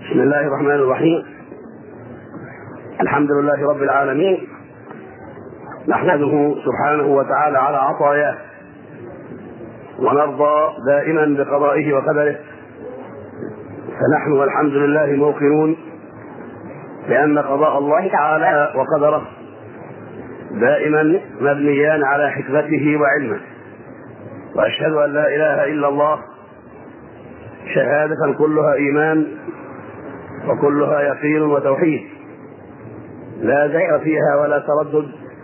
بسم الله الرحمن الرحيم الحمد لله رب العالمين نحمده سبحانه وتعالى على عطاياه ونرضى دائما بقضائه وقدره فنحن والحمد لله موقنون بأن قضاء الله تعالى وقدره دائما مبنيان على حكمته وعلمه وأشهد أن لا إله إلا الله شهادة كلها إيمان وكلها يقين وتوحيد لا زيغ فيها ولا تردد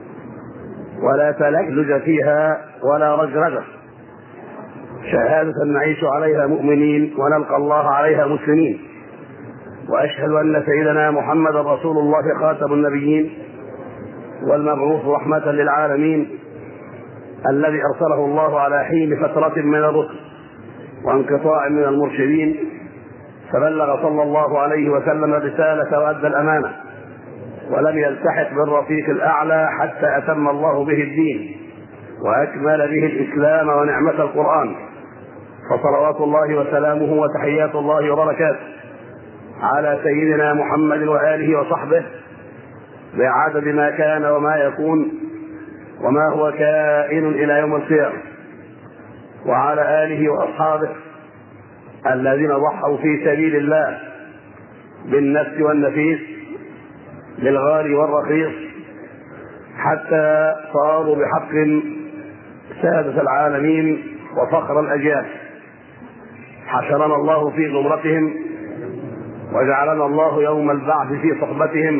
ولا تلجلج فيها ولا رجرجة شهادة نعيش عليها مؤمنين ونلقى الله عليها مسلمين وأشهد أن سيدنا محمد رسول الله خاتم النبيين والمبعوث رحمة للعالمين الذي أرسله الله على حين فترة من الرسل وانقطاع من المرشدين فبلغ صلى الله عليه وسلم الرسالة وأدى الأمانة ولم يلتحق بالرفيق الأعلى حتى أتم الله به الدين وأكمل به الإسلام ونعمة القرآن فصلوات الله وسلامه وتحيات الله وبركاته على سيدنا محمد وآله وصحبه بعدد ما كان وما يكون وما هو كائن إلى يوم القيامة وعلى آله وأصحابه الذين ضحوا في سبيل الله بالنفس والنفيس بالغالي والرخيص حتى صاروا بحق سادة العالمين وفخر الأجيال حشرنا الله في زمرتهم وجعلنا الله يوم البعث في صحبتهم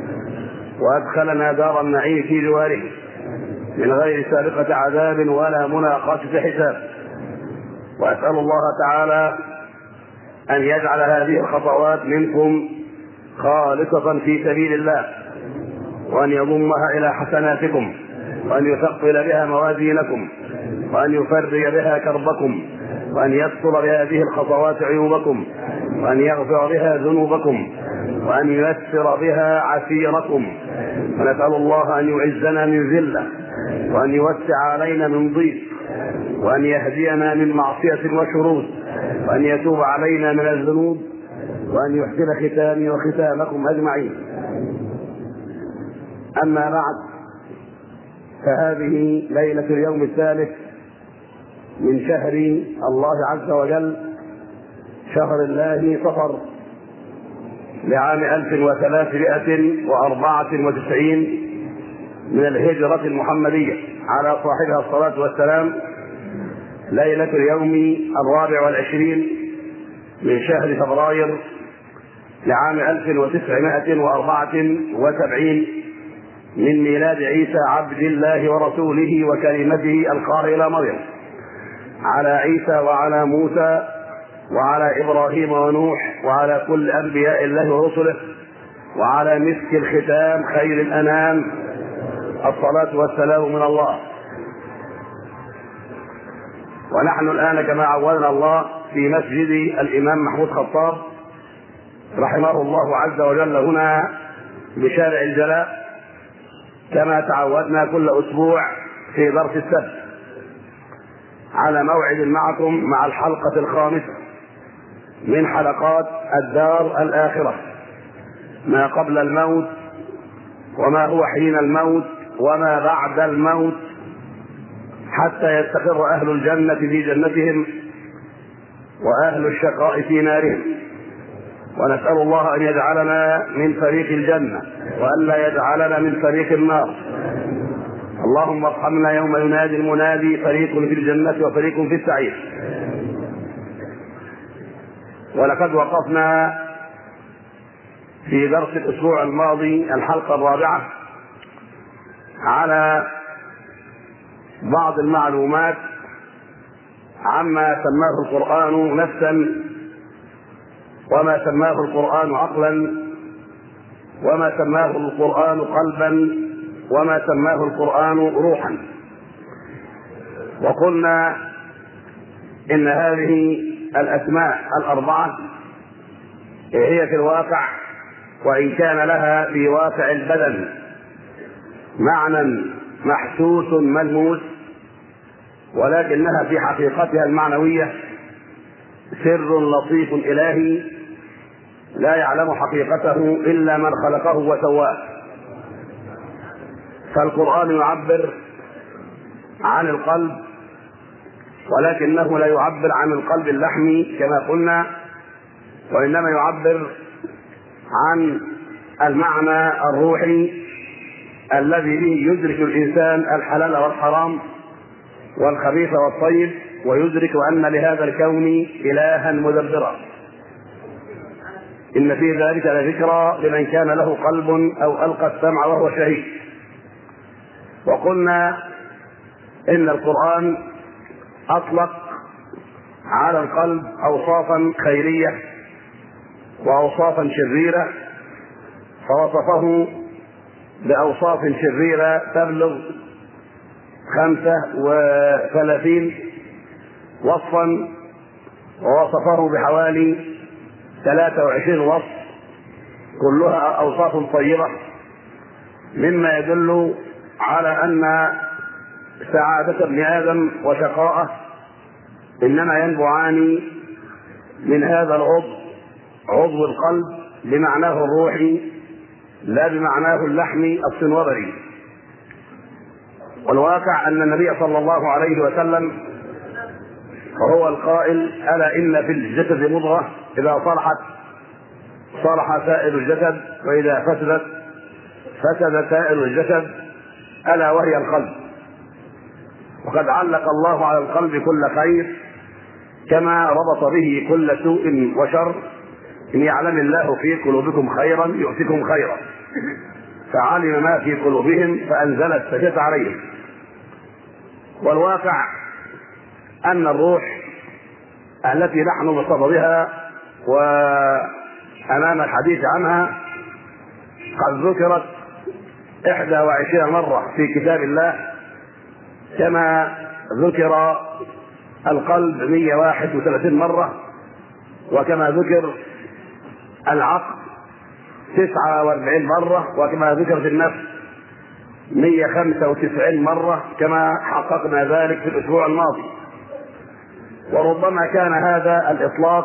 وأدخلنا دار النعيم في جواره من غير سابقة عذاب ولا مناقشة حساب وأسأل الله تعالى أن يجعل هذه الخطوات منكم خالصة في سبيل الله وأن يضمها إلى حسناتكم وأن يثقل بها موازينكم وأن يفرج بها كربكم وأن يستر بهذه الخطوات عيوبكم وأن يغفر بها ذنوبكم وأن ييسر بها عسيركم ونسأل الله أن يعزنا من ذلة وأن يوسع علينا من ضيق وأن يهدينا من معصية وشرور وأن يتوب علينا من الذنوب وأن يحسن ختامي وختامكم أجمعين أما بعد فهذه ليلة اليوم الثالث من شهر الله عز وجل شهر الله صفر لعام 1394 من الهجرة المحمدية على صاحبها الصلاة والسلام ليلة اليوم الرابع والعشرين من شهر فبراير لعام 1974 من ميلاد عيسى عبد الله ورسوله وكلمته القاه إلى مريم على عيسى وعلى موسى وعلى إبراهيم ونوح وعلى كل أنبياء الله ورسله وعلى مسك الختام خير الأنام الصلاة والسلام من الله ونحن الآن كما عودنا الله في مسجد الإمام محمود خطاب رحمه الله عز وجل هنا بشارع الجلاء كما تعودنا كل أسبوع في درس السبت على موعد معكم مع الحلقة الخامسة من حلقات الدار الآخرة ما قبل الموت وما هو حين الموت وما بعد الموت حتى يستقر أهل الجنة في جنتهم وأهل الشقاء في نارهم ونسأل الله أن يجعلنا من فريق الجنة وألا يجعلنا من فريق النار اللهم ارحمنا يوم ينادي المنادي فريق في الجنة وفريق في السعير ولقد وقفنا في درس الأسبوع الماضي الحلقة الرابعة على بعض المعلومات عما سماه القرآن نفسا وما سماه القرآن عقلا وما سماه القرآن قلبا وما سماه القرآن روحا وقلنا إن هذه الأسماء الأربعة هي في الواقع وإن كان لها في واقع البدن معنى محسوس ملموس ولكنها في حقيقتها المعنوية سر لطيف إلهي لا يعلم حقيقته الا من خلقه وسواه فالقران يعبر عن القلب ولكنه لا يعبر عن القلب اللحمي كما قلنا وانما يعبر عن المعنى الروحي الذي به يدرك الانسان الحلال والحرام والخبيث والطيب ويدرك ان لهذا الكون الها مدبرا ان في ذلك لذكرى لمن كان له قلب او القى السمع وهو شهيد وقلنا ان القران اطلق على القلب اوصافا خيريه واوصافا شريره فوصفه باوصاف شريره تبلغ خمسه وثلاثين وصفا ووصفه بحوالي ثلاثه وعشرين وصف كلها اوصاف طيبه مما يدل على ان سعاده ابن ادم وشقاءه انما ينبعان من هذا العضو عضو القلب بمعناه الروحي لا بمعناه اللحمي الصنوبري والواقع ان النبي صلى الله عليه وسلم وهو القائل الا ان في الجسد مضغه اذا صلحت صلح سائر الجسد واذا فسدت فسد سائر الجسد الا وهي القلب وقد علق الله على القلب كل خير كما ربط به كل سوء وشر إن يعلم الله في قلوبكم خيرا يؤتكم خيرا فعلم ما في قلوبهم فأنزل السكت عليهم والواقع أن الروح التي نحن بصددها وأمام الحديث عنها قد ذكرت إحدى وعشرين مرة في كتاب الله كما ذكر القلب 131 مرة وكما ذكر العقل 49 مرة وكما ذكر في النفس 195 مرة كما حققنا ذلك في الأسبوع الماضي وربما كان هذا الإطلاق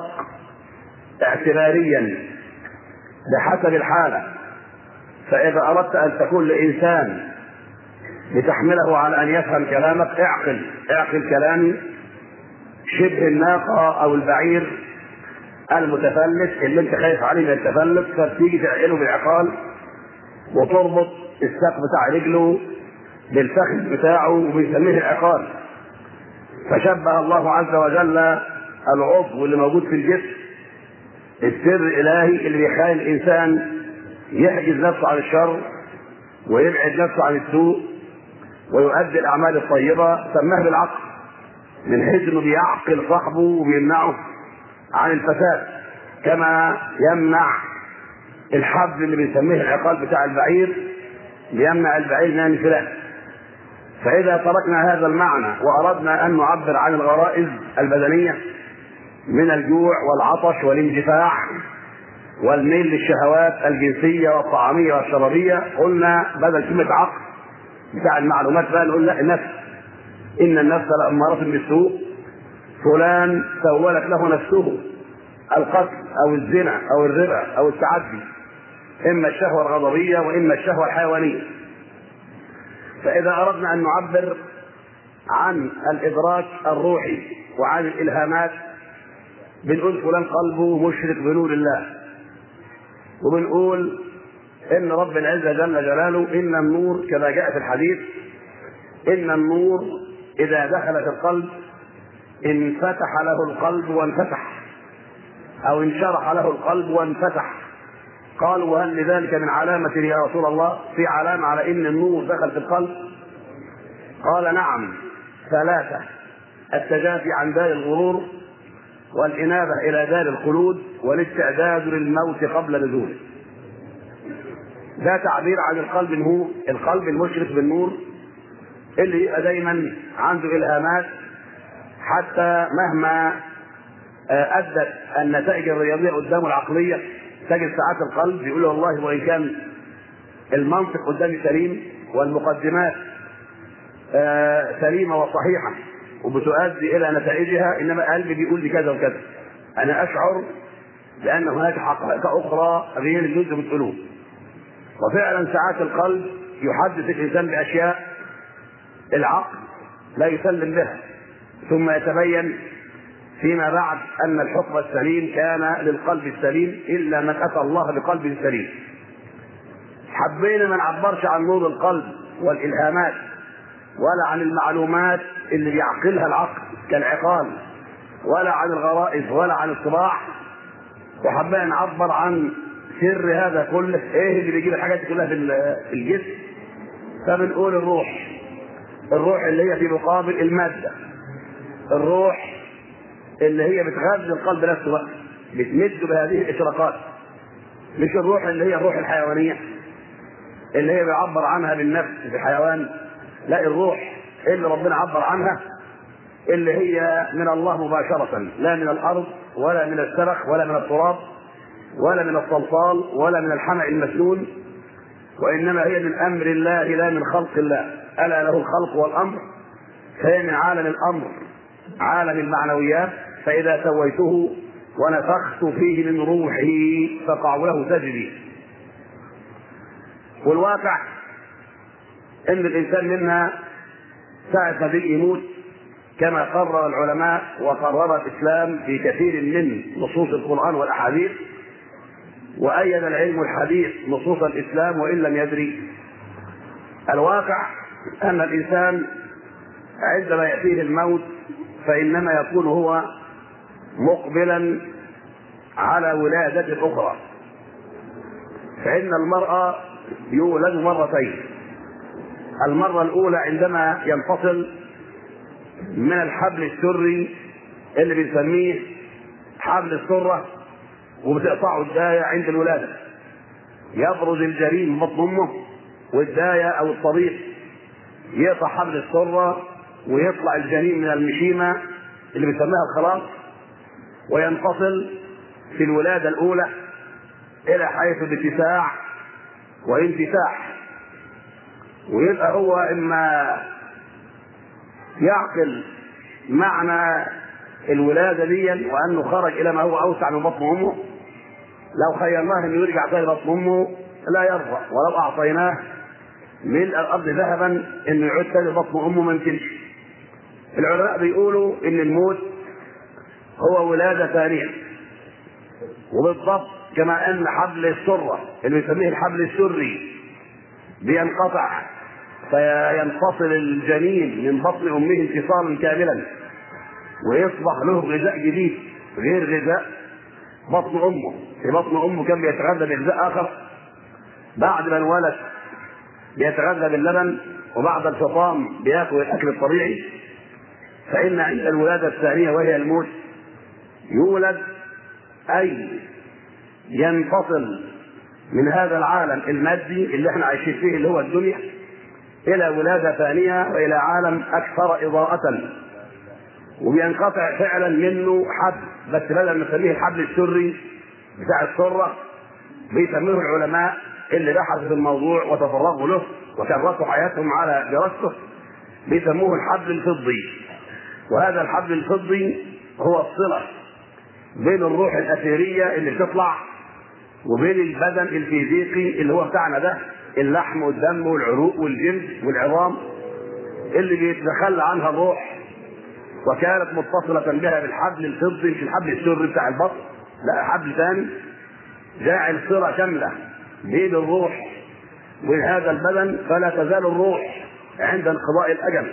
اعتباريا بحسب الحالة فإذا أردت أن تكون لإنسان لتحمله على أن يفهم كلامك اعقل اعقل كلامي شبه الناقة أو البعير المتفلت اللي انت خايف عليه من التفلت فتيجي تعقله بالعقال وتربط الساق بتاع رجله بالفخذ بتاعه وبيسميه العقال فشبه الله عز وجل العضو اللي موجود في الجسم السر الالهي اللي بيخلي الانسان يحجز نفسه عن الشر ويبعد نفسه عن السوء ويؤدي الاعمال الطيبه سماه بالعقل من حيث انه بيعقل صاحبه وبيمنعه عن الفساد كما يمنع الحبل اللي بنسميه العقال بتاع البعير ليمنع البعير من الانفلات فإذا تركنا هذا المعنى وأردنا أن نعبر عن الغرائز البدنية من الجوع والعطش والاندفاع والميل للشهوات الجنسية والطعامية والشرابية قلنا بدل كلمة عقل بتاع المعلومات بقى نقول لا النفس إن النفس لأمارة بالسوء فلان سولت له نفسه القتل او الزنا او الربا او التعدي اما الشهوه الغضبيه واما الشهوه الحيوانيه فاذا اردنا ان نعبر عن الادراك الروحي وعن الالهامات بنقول فلان قلبه مشرك بنور الله وبنقول ان رب العزه جل جلاله ان النور كما جاء في الحديث ان النور اذا دخل في القلب انفتح له القلب وانفتح او انشرح له القلب وانفتح قالوا وهل لذلك من علامة يا رسول الله في علامة على ان النور دخل في القلب قال نعم ثلاثة التجافي عن دار الغرور والإنابة إلى دار الخلود والاستعداد للموت قبل نزوله ده تعبير عن القلب النور القلب المشرف بالنور اللي يبقى دايما عنده إلهامات حتى مهما ادت النتائج الرياضيه قدامه العقليه تجد ساعات القلب يقول له والله وان كان المنطق قدامي سليم والمقدمات سليمه وصحيحه وبتؤدي الى نتائجها انما قلبي بيقول لي كذا وكذا انا اشعر لأن هناك حقائق أخرى غير الجزء بالقلوب وفعلا ساعات القلب يحدث الإنسان بأشياء العقل لا يسلم بها ثم يتبين فيما بعد أن الحكم السليم كان للقلب السليم إلا من أتى الله بقلب سليم حبينا ما نعبرش عن نور القلب والإلهامات ولا عن المعلومات اللي بيعقلها العقل كالعقال ولا عن الغرائز ولا عن الطباع وحبينا نعبر عن سر هذا كله ايه اللي بيجيب الحاجات دي كلها في الجسم فبنقول الروح الروح اللي هي في مقابل الماده الروح اللي هي بتغذي القلب نفسه بقى بتمد بهذه الاشراقات مش الروح اللي هي الروح الحيوانيه اللي هي بيعبر عنها بالنفس في الحيوان لا الروح اللي ربنا عبر عنها اللي هي من الله مباشرة لا من الأرض ولا من السرخ ولا من التراب ولا من الصلصال ولا من الحمأ المسنون وإنما هي من أمر الله لا من خلق الله ألا له الخلق والأمر فهي من عالم الأمر عالم المعنويات فإذا سويته ونفخت فيه من روحي فقعوا له سجدي والواقع ان الانسان منا ساعة ما بيجي يموت كما قرر العلماء وقرر الاسلام في كثير من نصوص القران والاحاديث وايد العلم الحديث نصوص الاسلام وان لم يدري الواقع ان الانسان عندما ياتيه الموت فانما يكون هو مقبلا على ولاده اخرى فان المراه يولد مرتين المرة الأولى عندما ينفصل من الحبل السري اللي بنسميه حبل السرة وبتقطعه الداية عند الولادة يبرز الجنين من بطن أمه والداية أو الطبيب يقطع حبل السرة ويطلع الجنين من المشيمة اللي بنسميها الخلاص وينفصل في الولادة الأولى إلى حيث الاتساع وانفتاح ويبقى هو اما يعقل معنى الولاده دي وانه خرج الى ما هو اوسع من بطن امه لو خيرناه انه يرجع تاني بطن امه لا يرضى ولو اعطيناه ملء الارض ذهبا انه يعود تاني بطن امه ما يمكنش العلماء بيقولوا ان الموت هو ولاده ثانيه وبالضبط كما ان حبل السره اللي بيسميه الحبل السري بينقطع فينفصل الجنين من بطن امه انفصالا كاملا ويصبح له غذاء جديد غير غذاء بطن امه في بطن امه كان بيتغذى بغذاء اخر بعد ما انولد بيتغذى باللبن وبعد الفطام بياكل الاكل الطبيعي فان عند الولاده الثانيه وهي الموت يولد اي ينفصل من هذا العالم المادي اللي احنا عايشين فيه اللي هو الدنيا الى ولاده ثانيه والى عالم اكثر اضاءه وبينقطع فعلا منه حبل بس بدل ما نسميه الحبل السري بتاع السره بيسموه العلماء اللي بحثوا في الموضوع وتفرغوا له وكرسوا حياتهم على دراسته بيسموه الحبل الفضي وهذا الحبل الفضي هو الصله بين الروح الاثيريه اللي بتطلع وبين البدن الفيزيقي اللي هو بتاعنا ده اللحم والدم والعروق والجلد والعظام اللي بيتخلى عنها الروح وكانت متصلة بها بالحبل الفضي مش الحبل السري بتاع البطن لا حبل ثاني جاعل صلة كاملة بين الروح وبين هذا البدن فلا تزال الروح عند انقضاء الأجل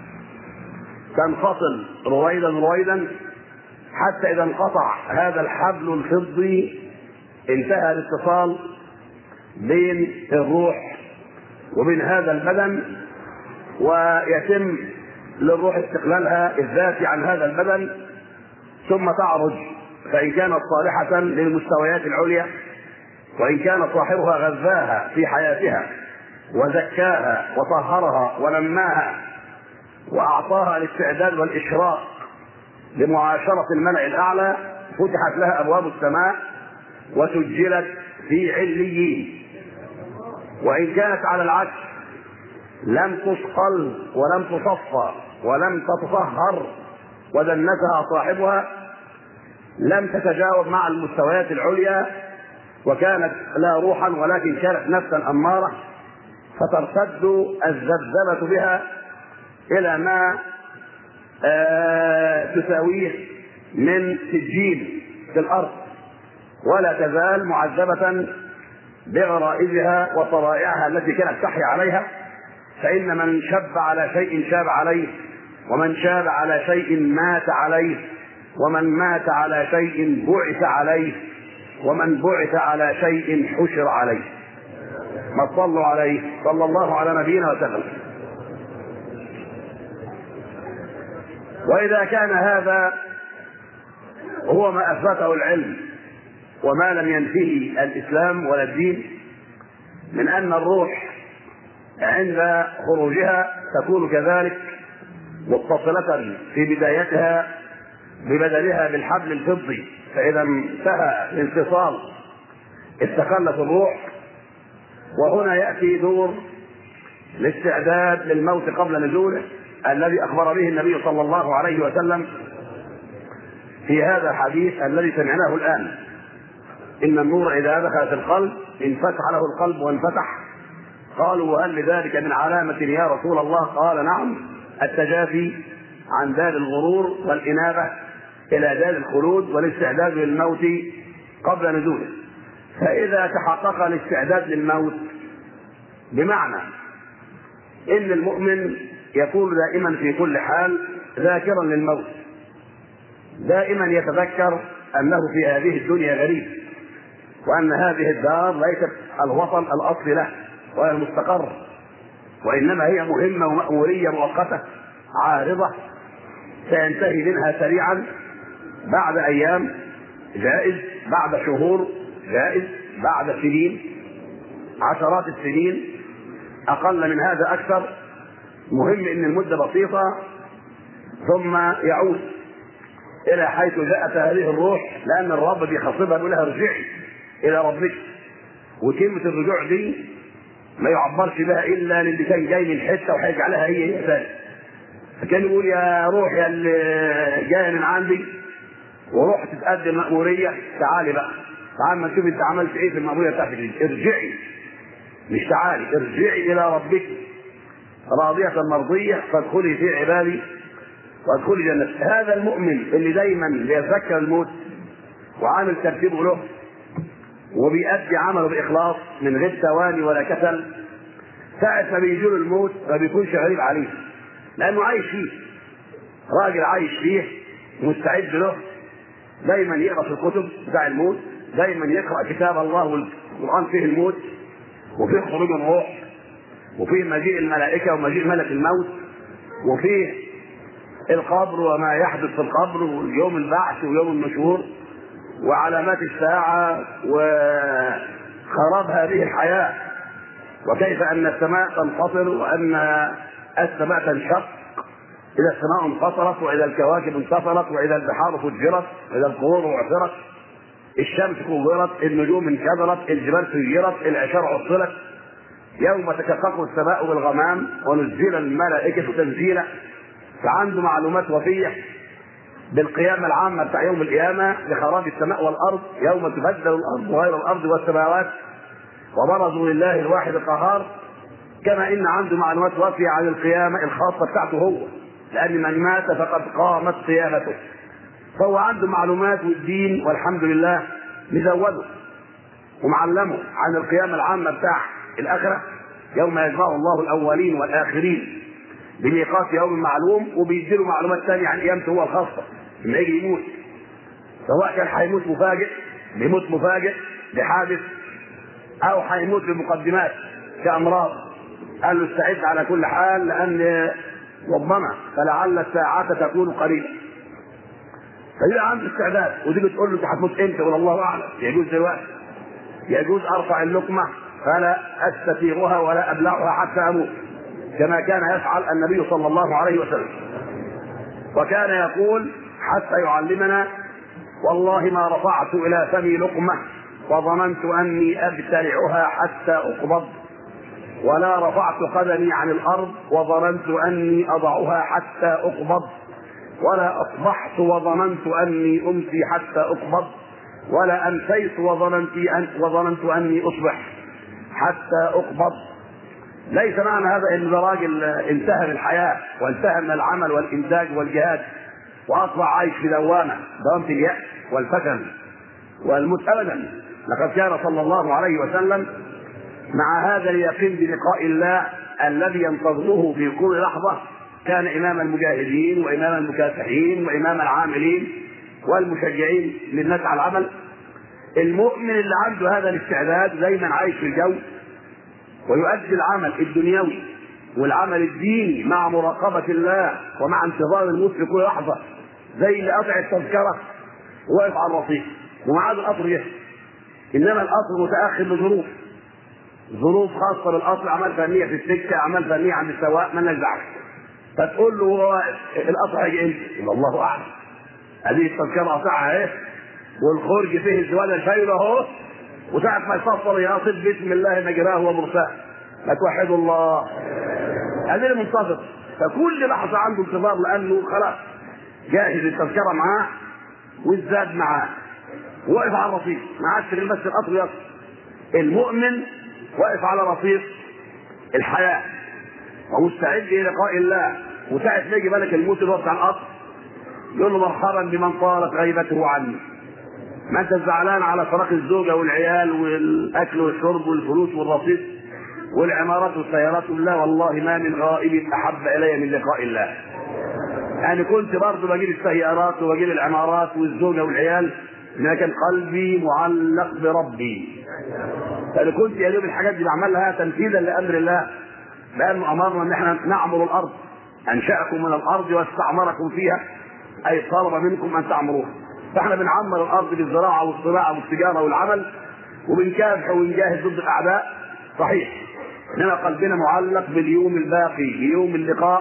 تنفصل رويدا رويدا حتى إذا انقطع هذا الحبل الفضي انتهى الاتصال بين الروح وبين هذا البدن ويتم للروح استقلالها الذاتي عن هذا البدن ثم تعرج فإن كانت صالحة للمستويات العليا وإن كان صاحبها غذاها في حياتها وزكاها وطهرها ونماها وأعطاها الاستعداد والإشراق لمعاشرة الملأ الأعلى فتحت لها أبواب السماء وسجلت في عليين وإن كانت على العكس لم تثقل ولم تصفى ولم تتطهر ودنسها صاحبها لم تتجاوب مع المستويات العليا وكانت لا روحا ولكن كانت نفسا اماره فترتد الذبذبه بها الى ما آه تساويه من سجين في الارض ولا تزال معذبه بغرائزها وطبائعها التي كانت تحيا عليها فإن من شب على شيء شاب عليه ومن شاب على شيء مات عليه ومن مات على شيء بعث عليه ومن بعث على شيء حشر عليه ما صلوا عليه صلى الله على نبينا وسلم وإذا كان هذا هو ما أثبته العلم وما لم ينفه الإسلام ولا الدين من أن الروح عند خروجها تكون كذلك متصلة في بدايتها ببدلها بالحبل الفضي فإذا انتهى الانفصال استقلت الروح وهنا يأتي دور الاستعداد للموت قبل نزوله الذي أخبر به النبي صلى الله عليه وسلم في هذا الحديث الذي سمعناه الآن إن النور إذا دخل في القلب انفتح له القلب وانفتح قالوا وهل لذلك من علامة يا رسول الله قال نعم التجافي عن دار الغرور والإنابة إلى دار الخلود والاستعداد للموت قبل نزوله فإذا تحقق الاستعداد للموت بمعنى إن المؤمن يكون دائما في كل حال ذاكرا للموت دائما يتذكر أنه في هذه الدنيا غريب وأن هذه الدار ليست الوطن الأصلي له ولا المستقر وإنما هي مهمة ومأمورية مؤقتة عارضة سينتهي منها سريعا بعد أيام جائز بعد شهور جائز بعد سنين عشرات السنين أقل من هذا أكثر مهم إن المدة بسيطة ثم يعود إلى حيث جاءت هذه الروح لأن الرب بيخاطبها يقول لها ارجعي إلى ربك وكلمة الرجوع دي ما يعبرش بها إلا للي كان جاي من حتة وهيجعلها هي هي ثاني فكان يقول يا روح يا اللي جاي من عندي وروح تتقدم مأمورية تعالي بقى تعال ما نشوف انت عملت ايه في المأمورية بتاعتك دي ارجعي مش تعالي ارجعي إلى ربك راضية مرضية فادخلي في عبادي وادخلي جنة هذا المؤمن اللي دايما بيتذكر الموت وعامل ترتيبه له وبيأدي عمله بإخلاص من غير تواني ولا كسل ساعة ما بيجي له الموت ما بيكونش غريب عليه لأنه عايش فيه راجل عايش فيه مستعد له دايما يقرا في الكتب بتاع الموت دايما يقرا كتاب الله والقران فيه الموت وفيه خروج الروح وفيه مجيء الملائكه ومجيء ملك الموت وفيه القبر وما يحدث في القبر ويوم البعث ويوم النشور وعلامات الساعه وخراب هذه الحياه وكيف ان السماء تنفصل وان السماء تنشق إذا السماء انفصلت وإذا الكواكب انفصلت وإذا البحار فجرت وإذا القبور عثرت الشمس كورت النجوم انكدرت الجبال سيرت العشار عطلت يوم تشقق السماء بالغمام ونزل الملائكة تنزيلا فعنده معلومات وفية بالقيامة العامة بتاع يوم القيامة لخراب السماء والأرض يوم تبدل الأرض غير الأرض والسماوات وبرزوا لله الواحد القهار كما إن عنده معلومات وافية عن القيامة الخاصة بتاعته هو لأن من مات فقد قامت قيامته فهو عنده معلومات والدين والحمد لله مزوده ومعلمه عن القيامة العامة بتاع الآخرة يوم يجمع الله الأولين والآخرين بميقات يوم معلوم وبيديله معلومات ثانية عن قيامته هو الخاصة لما يجي يموت سواء كان هيموت مفاجئ بيموت مفاجئ بحادث أو هيموت بمقدمات كأمراض قال له استعد على كل حال لأن ربما فلعل الساعة تكون قريبة فيبقى عنده استعداد ودي بتقول له انت هتموت امتى يقول الله اعلم يجوز دلوقتي يجوز ارفع اللقمه فلا استثيرها ولا ابلعها حتى اموت كما كان يفعل النبي صلى الله عليه وسلم وكان يقول حتى يعلمنا والله ما رفعت الى فمي لقمه وظننت اني ابتلعها حتى اقبض ولا رفعت قدمي عن الارض وظننت اني اضعها حتى اقبض ولا اصبحت وظننت اني امسي حتى اقبض ولا امسيت وظننت أن وظننت اني اصبح حتى اقبض ليس معنى هذا ان ده راجل انتهى من الحياه وانتهى من العمل والانتاج والجهاد واصبح عايش في دوامه دوامه الياس والفشل والموت ابدا لقد كان صلى الله عليه وسلم مع هذا اليقين بلقاء الله الذي ينتظره في كل لحظه كان امام المجاهدين وامام المكافحين وامام العاملين والمشجعين للناس على العمل المؤمن اللي عنده هذا الاستعداد دايما عايش في الجو ويؤدي العمل الدنيوي والعمل الديني مع مراقبة الله ومع انتظار الموت في كل لحظة زي اللي قطع التذكرة وواقف على الرصيف ومعاد القطر يحصل إنما القطر متأخر لظروف ظروف خاصة بالقطر أعمال فنية في السكة أعمال فنية عند السواق مالناش دعوة فتقول له هو القطر هيجي امتى؟ يقول الله أعلم هذه التذكرة قطعها ايه والخرج فيه الزوال الفايدة اهو وساعة ما يفصل يقصد بسم الله مجراه ومرساه ما توحدوا الله هذه المنتظر فكل لحظة عنده انتظار لأنه خلاص جاهز التذكرة معاه والزاد معاه واقف على الرصيف ما عادش غير بس القطر يصل المؤمن واقف على رصيف الحياة ومستعد للقاء الله وساعة ما يجي ملك الموت اللي هو بتاع القطر يقول له مرحبا بمن طالت غيبته عني ما انت زعلان على فراق الزوجه والعيال والاكل والشرب والفلوس والرصيد والعمارات والسيارات لا والله ما من غائب احب الي من لقاء الله يعني كنت برضه بجيب السيارات وبجيب العمارات والزوجه والعيال لكن قلبي معلق بربي فانا كنت يا دوب الحاجات دي بعملها تنفيذا لامر الله لانه امرنا ان احنا نعمر الارض انشاكم من الارض واستعمركم فيها اي طلب منكم ان تعمروها فاحنا بنعمر الارض بالزراعه والصناعه والتجاره والعمل وبنكافح ونجاهد ضد الاعداء صحيح انما قلبنا معلق باليوم الباقي بيوم اللقاء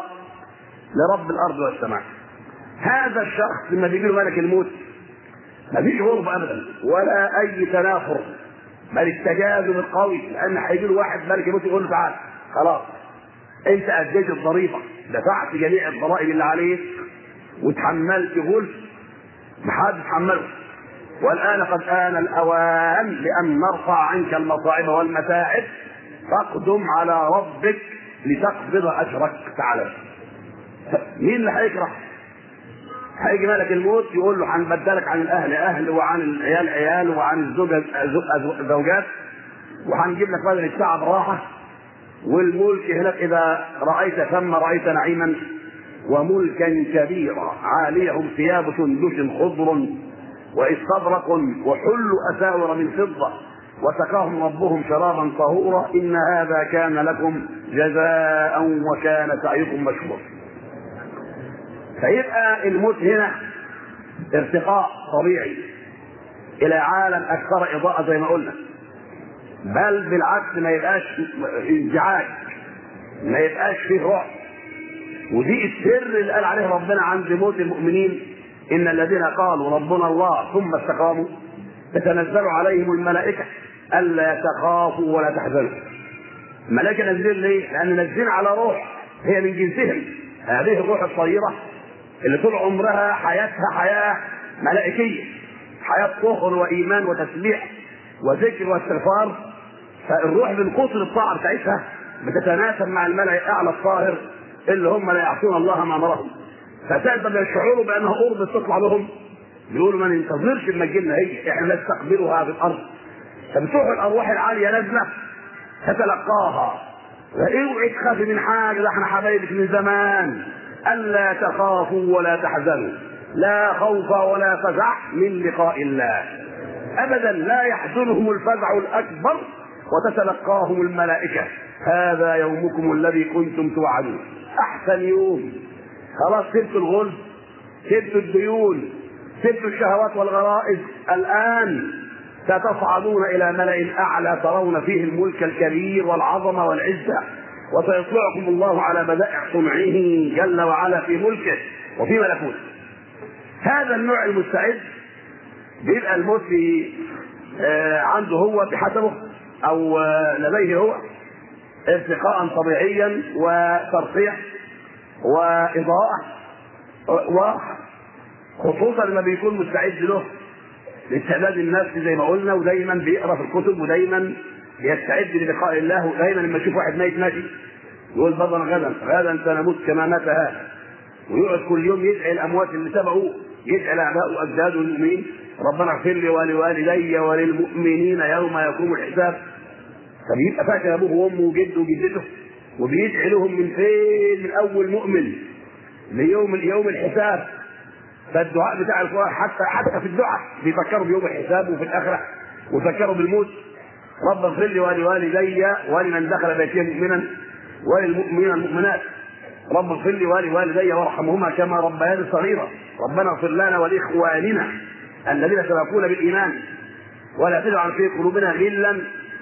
لرب الارض والسماء هذا الشخص لما بيجي له ملك الموت ما فيش غرب ابدا ولا اي تنافر بل التجاذب القوي لان هيجي له واحد ملك الموت يقول له تعال خلاص انت اديت الضريبه دفعت جميع الضرائب اللي عليك وتحملت غلف محدش حمله والآن قد آن الأوان لأن نرفع عنك المصاعب والمتاعب فاقدم على ربك لتقبض أجرك تعالى مين اللي هيكره؟ هيجي ملك الموت يقول له هنبدلك عن الأهل أهل وعن العيال عيال وعن الزوجة زوجات وهنجيب لك بدل الساعة براحة والملك هناك إذا رأيت ثم رأيت نعيما وملكا كبيرا عاليهم ثياب سندس خضر واستبرق وحلوا اساور من فضه وسقاهم ربهم شرابا طهورا ان هذا كان لكم جزاء وكان سعيكم مشكور فيبقى الموت هنا ارتقاء طبيعي الى عالم اكثر اضاءه زي ما قلنا بل بالعكس ما يبقاش انزعاج ما يبقاش فيه رعب ودي السر اللي قال عليه ربنا عند موت المؤمنين ان الذين قالوا ربنا الله ثم استقاموا تتنزل عليهم الملائكه الا تخافوا ولا تحزنوا الملائكه نازلين ليه؟ لان نازلين على روح هي من جنسهم هذه الروح الطيبه اللي طول عمرها حياتها حياه ملائكيه حياه طهر وايمان وتسبيح وذكر واستغفار فالروح من كثر الطاعه بتاعتها بتتناسب مع الملأ الاعلى الطاهر اللي هم لا يعصون الله ما امرهم فتقدر يشعروا بانها قرب تطلع لهم يقولوا ما ننتظرش اما تجينا هي احنا نستقبلها في الارض فبتروح الارواح العاليه نازله تتلقاها اوعي تخافي من حاجه ده احنا حبايبك من زمان الا تخافوا ولا تحزنوا لا خوف ولا فزع من لقاء الله ابدا لا يحزنهم الفزع الاكبر وتتلقاهم الملائكه هذا يومكم الذي كنتم توعدون احسن يوم خلاص سبتوا الغلب سبتوا الديون سبتوا الشهوات والغرائز الان ستصعدون الى ملا اعلى ترون فيه الملك الكبير والعظمه والعزه وسيطلعكم الله على بدائع صنعه جل وعلا في ملكه وفي ملكوته هذا النوع المستعد بيبقى الموت في آه عنده هو بحسبه او آه لديه هو ارتقاء طبيعيا وترفيع واضاءه وخصوصا لما بيكون مستعد له لاستعداد النفس زي ما قلنا ودايما بيقرا في الكتب ودايما بيستعد للقاء الله ودايما لما يشوف واحد ميت ماشي يقول بابا غدا غدا سنموت كما مات هذا ويقعد كل يوم يدعي الاموات اللي سبقوه يدعي الاباء واجداده المؤمنين ربنا اغفر لي ولوالدي وللمؤمنين يوم يقوم الحساب فبيبقى فاكر ابوه وامه وجده وجدته وبيدعي لهم من فين من اول مؤمن ليوم يوم الحساب فالدعاء بتاع القران حتى حتى في الدعاء بيفكروا بيوم الحساب وفي الاخره ويفكروا بالموت رب اغفر لي ولوالدي ولمن دخل بيتي مؤمنا وللمؤمنين المؤمنات رب اغفر لي ولوالدي وارحمهما كما ربياني صغيرا ربنا اغفر لنا ولاخواننا الذين سبقونا بالايمان ولا تجعل في قلوبنا غلا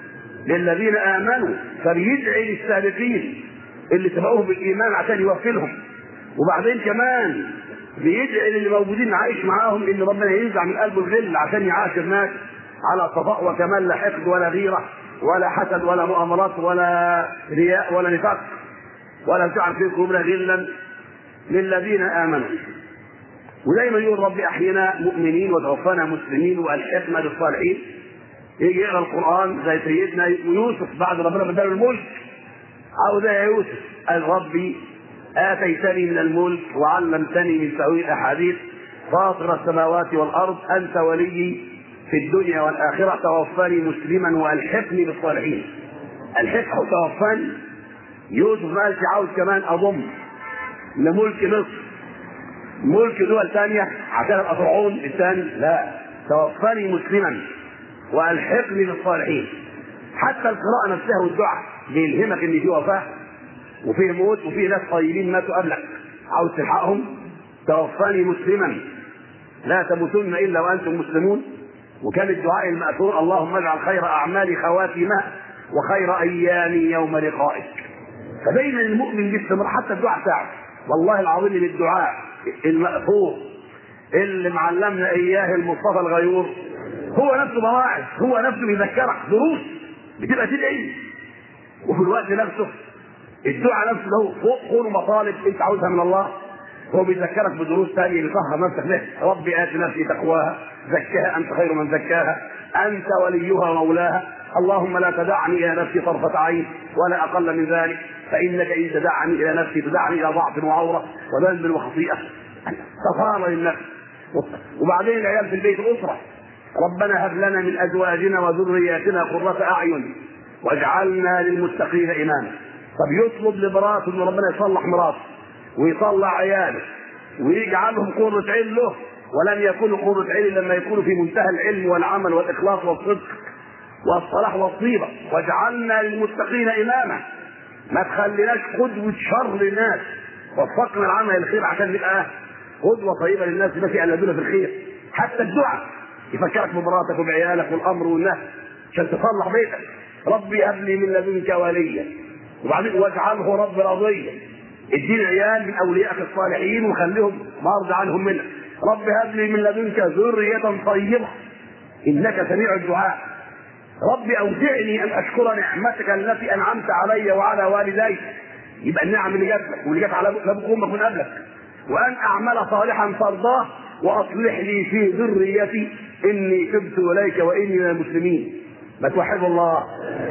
للذين امنوا فبيدعي للسابقين اللي سبقوهم بالايمان عشان يوفلهم وبعدين كمان بيدعي للي موجودين عايش معاهم ان ربنا ينزع من قلبه الغل عشان يعاشر ناس على صفاء وكمال لا حقد ولا غيره ولا حسد ولا مؤامرات ولا رياء ولا نفاق ولا تجعل في قلوبنا غلا للذين امنوا ودايما يقول ربي احينا مؤمنين وتوفانا مسلمين والحقنا بالصالحين يجي يقرا القران زي سيدنا يوسف بعد ربنا بدل الملك عاوز يا يوسف قال ربي اتيتني من الملك وعلمتني من تاويل الاحاديث فاطر السماوات والارض انت ولي في الدنيا والاخره توفاني مسلما والحقني بالصالحين الحقه وتوفاني يوسف ما قالش عاوز كمان اضم لملك مصر ملك دول ثانيه عشان ابقى فرعون الثاني لا توفاني مسلما والحقني بالصالحين حتى القراءه نفسها والدعاء بيلهمك ان في وفاه وفيه موت وفيه ناس طيبين ماتوا قبلك عاوز تلحقهم توفاني مسلما لا تموتن الا وانتم مسلمون وكان الدعاء الماثور اللهم اجعل خير اعمالي خواتمها وخير ايامي يوم لقائك فدايما المؤمن باستمرار حتى الدعاء بتاعه والله العظيم ان الدعاء الماثور اللي معلمنا اياه المصطفى الغيور هو نفسه مواعظ هو نفسه بيذكرك دروس بتبقى تدعي وفي الوقت نفسه الدعاء نفسه له خير مطالب انت عاوزها من الله هو بيذكرك بدروس ثانيه لتطهر نفسك به ربي ات نفسي تقواها زكاها انت خير من زكاها انت وليها ومولاها اللهم لا تدعني الى نفسي طرفه عين ولا اقل من ذلك فانك ان تدعني الى نفسي تدعني الى ضعف وعوره وذنب وخطيئه كفاره للنفس وبعدين العيال في البيت اسره ربنا هب لنا من ازواجنا وذرياتنا قرة اعين واجعلنا للمتقين اماما طب يطلب لمراته ان ربنا يصلح مراته ويطلع عياله ويجعلهم قرة عين له ولن يكونوا قرة عين لما يكونوا في منتهى العلم والعمل والاخلاص والصدق والصلاح والطيبة واجعلنا للمتقين اماما ما تخليناش قدوة شر للناس وفقنا العمل الخير عشان نبقى قدوة طيبة للناس التي يقلدون في الخير حتى الدعاء يفكرك بمراتك وبعيالك والامر والنهي عشان تصلح بيتك ربي هب لي من لدنك وليا وبعدين واجعله رب رضيا اديني عيال من اوليائك الصالحين وخليهم مرضى عنهم منك رب هب لي من لدنك ذرية طيبة انك سميع الدعاء رب اوزعني ان اشكر نعمتك التي انعمت علي وعلى والدي يبقى النعم اللي جات لك واللي جات على ابوك وامك من قبلك وان اعمل صالحا ترضاه واصلح لي في ذريتي اني تبت اليك واني من المسلمين ما توحد الله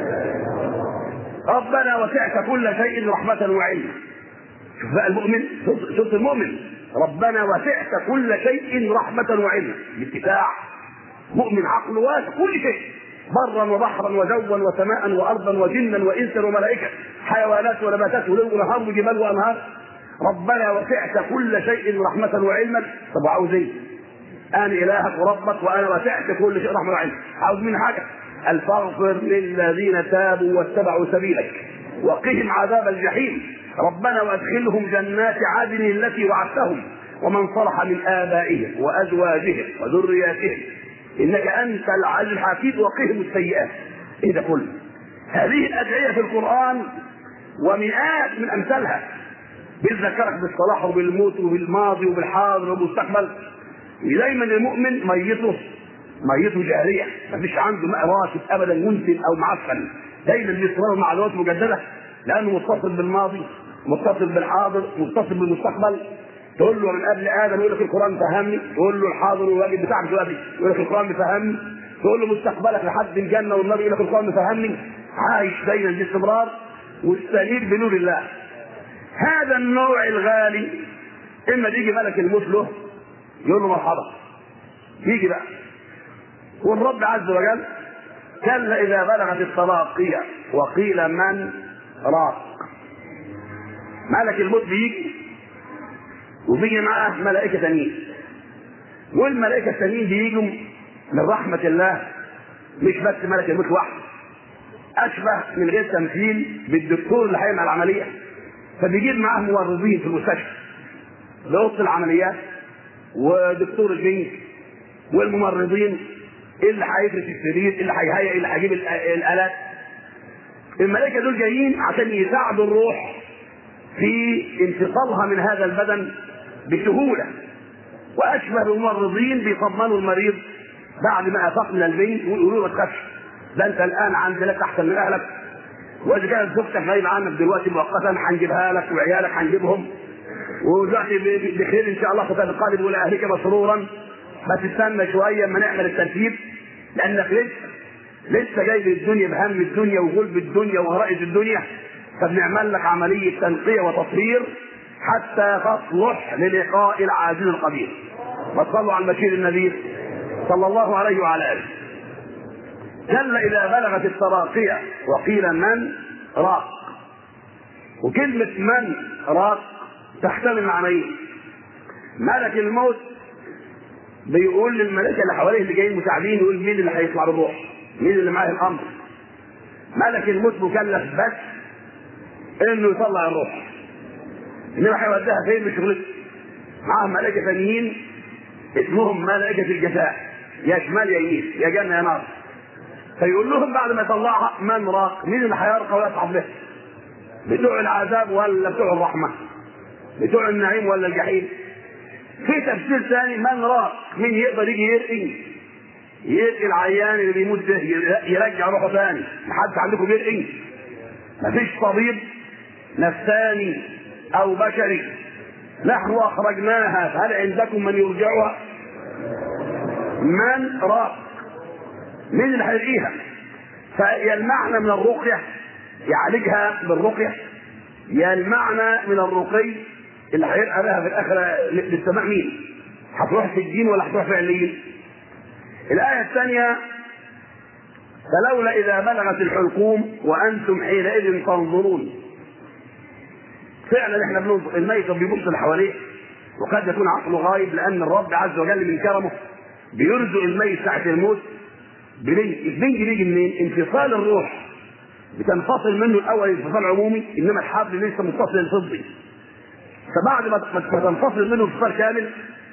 ربنا وسعت كل شيء رحمة وعلما شوف بقى المؤمن شوف المؤمن ربنا وسعت كل شيء رحمة وعلما الاتباع مؤمن عقل واسع كل شيء برا وبحرا وجوا وسماء وارضا وجنا وانسا وملائكه حيوانات ونباتات ولو ونهار وجبال وانهار ربنا وسعت كل شيء رحمة وعلما طب عاوز ايه؟ انا الهك وربك وانا وسعت كل شيء رحمة وعلما عاوز مني حاجة قال فاغفر للذين تابوا واتبعوا سبيلك وقهم عذاب الجحيم ربنا وادخلهم جنات عدن التي وعدتهم ومن صلح من ابائهم وازواجهم وذرياتهم انك انت العزيز الحكيم وقهم السيئات ايه ده كله هذه الادعيه في القران ومئات من امثالها بتذكرك بالصلاح وبالموت وبالماضي وبالحاضر وبالمستقبل دايما المؤمن ميته ميته جاريه مفيش عنده ماء راشد ابدا منتن او معفن دايما بيصبر معلومات مجدده لانه متصل بالماضي متصل بالحاضر متصل بالمستقبل تقول له من قبل ادم يقول لك القران فهمني تقول له الحاضر والواجب بتاعك دلوقتي يقول لك القران فهمني تقول له مستقبلك لحد الجنه والنبي يقول لك القران فهمني عايش دايما باستمرار واستنير بنور الله هذا النوع الغالي اما تيجي ملك الموت له يقول له مرحبا يجي بقى والرب عز وجل كلا اذا بلغت التراقية وقيل من راق ملك الموت بيجي وبيجي معاه ملائكة تانيين والملائكة التانيين بيجوا من رحمة الله مش بس ملك الموت وحده أشبه من غير تمثيل بالدكتور اللي هيعمل العملية فبيجيب معاه ممرضين في المستشفى لأوضة العمليات ودكتور الجنس والممرضين اللي هيفرش السرير اللي هيهيئ اللي هيجيب الآلات الملائكة دول جايين عشان يساعدوا الروح في انفصالها من هذا البدن بسهولة وأشبه بالممرضين بيطمنوا المريض بعد ما أفاق من البيت ويقولوا له ما تخافش ده أنت الآن عند لك أحسن من أهلك وإذا كانت زوجتك غايبة عنك دلوقتي مؤقتا هنجيبها لك وعيالك هنجيبهم ودلوقتي بخير إن شاء الله ستنقلب إلى أهلك مسرورا بس استنى شوية اما نعمل الترتيب لأنك لسه لسه جاي الدنيا بهم الدنيا وغلب الدنيا وغرائز الدنيا فبنعمل لك عملية تنقية وتطهير حتى تصلح للقاء العزيز القدير وصلوا على البشير النذير صلى الله عليه وعلى آله كلا إذا بلغت التراقية وقيل من راق وكلمة من راق تحتمل معنيين ملك الموت بيقول للملائكة اللي حواليه اللي جايين مساعدين يقول مين اللي هيطلع بالروح مين اللي معاه الأمر ملك الموت مكلف بس انه يطلع الروح انما هيوديها فين مش شغلته معاهم ملائكه ثانيين اسمهم ملائكه الجزاء يا شمال يا يمين يا جنه يا نار فيقول لهم بعد ما يطلعها من راق مين اللي هيرقى ويصعد به بتوع العذاب ولا بتوع الرحمه بتوع النعيم ولا الجحيم في تفسير ثاني من راق مين يقدر يجي يرقي يرقي العيان اللي بيموت ده يرجع روحه ثاني محدش عندكم يرقي مفيش طبيب نفساني او بشري نحن اخرجناها فهل عندكم من يرجعها من راق مين اللي هيرقيها فيا المعنى من الرقية يعالجها بالرقية يا المعنى من الرقي اللي هيرقى لها في الاخرة للسماء مين هتروح في الدين ولا هتروح في عليين الآية الثانية فلولا إذا بلغت الحلقوم وأنتم حينئذ تنظرون فعلا احنا بننظر الميت بيبص اللي حواليه وقد يكون عقله غايب لأن الرب عز وجل من كرمه بيرزق الميت ساعة الموت بنج البنج بيجي منين؟ انفصال الروح بتنفصل منه الأول انفصال عمومي إنما الحبل لسه متصل الفضي فبعد ما تنفصل منه انفصال كامل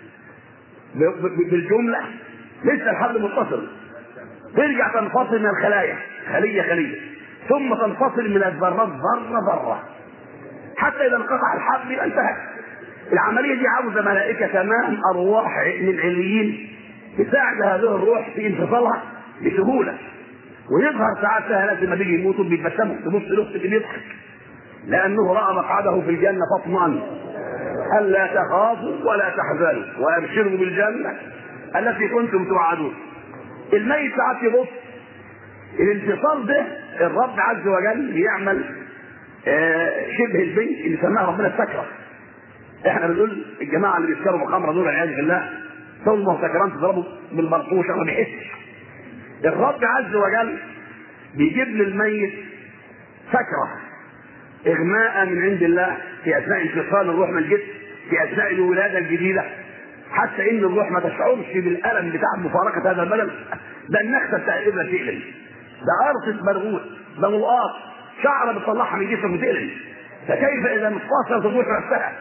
بالجملة لسه الحبل متصل ترجع تنفصل من الخلايا خلية خلية ثم تنفصل من الذرات ذرة ذرة حتى إذا انقطع الحبل يبقى انتهت العملية دي عاوزة ملائكة تمام أرواح من عليين تساعد هذه الروح في انفصالها بسهولة ويظهر ساعات سهلات لما بيجي يموتوا بيتبسموا تبص لاختك بيضحك لأنه رأى مقعده في الجنة فاطمئن ألا تخافوا ولا تحزنوا وأبشروا بالجنة التي كنتم توعدون الميت ساعات يبص الانفصال ده الرب عز وجل بيعمل آه شبه البنت اللي سماها ربنا السكره احنا بنقول الجماعه اللي بيسكروا بالخمره دول والعياذ بالله ثم سكران تضربوا بالبرقوشه ما بيحسش الرب عز وجل بيجيب للميت سكره اغماء من عند الله في اثناء انفصال الروح من الجسم في اثناء الولاده الجديده حتى ان الروح ما تشعرش بالالم بتاع مفارقه هذا البدن ده النخسه بتاع الابره تقلم ده قرصه برغوث ده ملقاط شعره بتطلعها من جسمك وتقلم فكيف اذا انفصلت الروح نفسها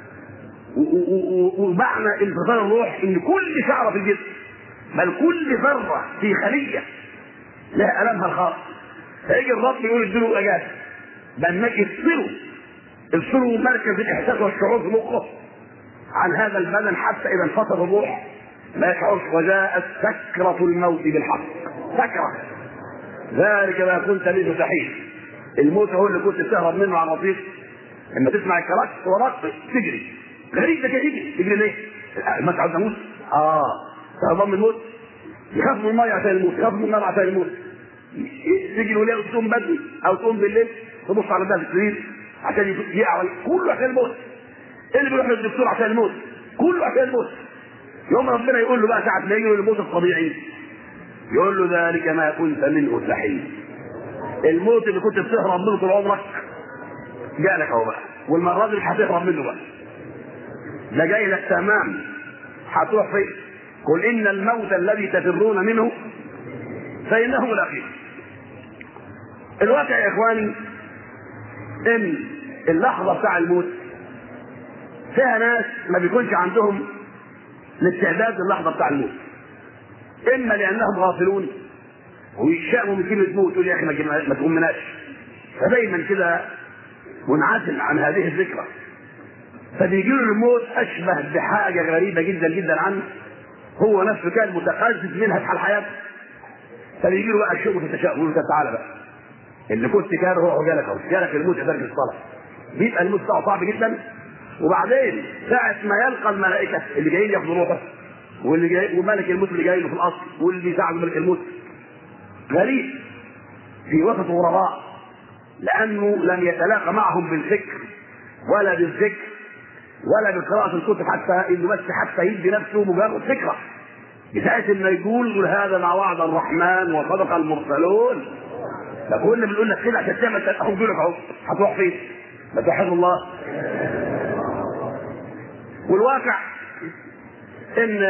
ومعنى انفصال الروح ان كل شعره في الجسم بل كل ذره في خليه لها المها الخاص فيجي الرب يقول اديله اجازه بل افصلوا افصلوا مركز الاحساس والشعور في مخه عن هذا البدن حتى اذا انفصل الروح لا يشعرش وجاءت سكرة الموت بالحق سكرة ذلك ما كنت به تحيل الموت هو اللي كنت تهرب منه على الرصيف لما تسمع الكراكس ورق تجري غريب ده كده يجري يجري ليه؟ ما تعود اموت؟ اه تهربان من الموت يخاف من الميه عشان يموت يخاف من النار عشان يموت تيجي الولايه تقوم بدري او تقوم بالليل تبص على ده في السرير عشان يقع كله عشان الموت ايه اللي بيروح للدكتور عشان الموت كله عشان الموت يوم ربنا يقول له بقى ساعه ما يجي الموت الطبيعي يقول له ذلك ما كنت منه تحيد الموت اللي كنت بتهرب منه طول عمرك جالك اهو بقى والمره دي مش هتهرب منه بقى ده جاي لك تمام هتروح فين؟ قل ان الموت الذي تفرون منه فانه ملاقيه الواقع يا اخواني ان اللحظه بتاع الموت فيها ناس ما بيكونش عندهم الاستعداد للحظه بتاع الموت اما لانهم غافلون ويشاءوا من كلمه موت يقول يا اخي ما تهمناش فدايما كده منعزل عن هذه الذكرى فبيجي له الموت اشبه بحاجه غريبه جدا جدا عنه هو نفسه كان متقزز منها في حال حياته فبيجي له بقى الشوق في التشاؤم يقول له تعالى بقى اللي كنت كاره هو جالك اهو جالك الموت في درجه الصلاه بيبقى الموت بتاعه صعب جدا وبعدين ساعة ما يلقى الملائكة اللي جايين ياخدوا روحه واللي جاي وملك الموت اللي جاي له في الأصل واللي بيساعده ملك الموت غريب في وسط غرباء لأنه لم يتلاقى معهم بالفكر ولا بالذكر ولا بقراءة الكتب حتى إنه بس حتى يدي نفسه مجرد فكرة بحيث إنه يقول يقول هذا ما وعد الرحمن وصدق المرسلون ده كل بنقول لك كده عشان تعمل اهو لك اهو هتروح فين؟ ما توحد الله والواقع ان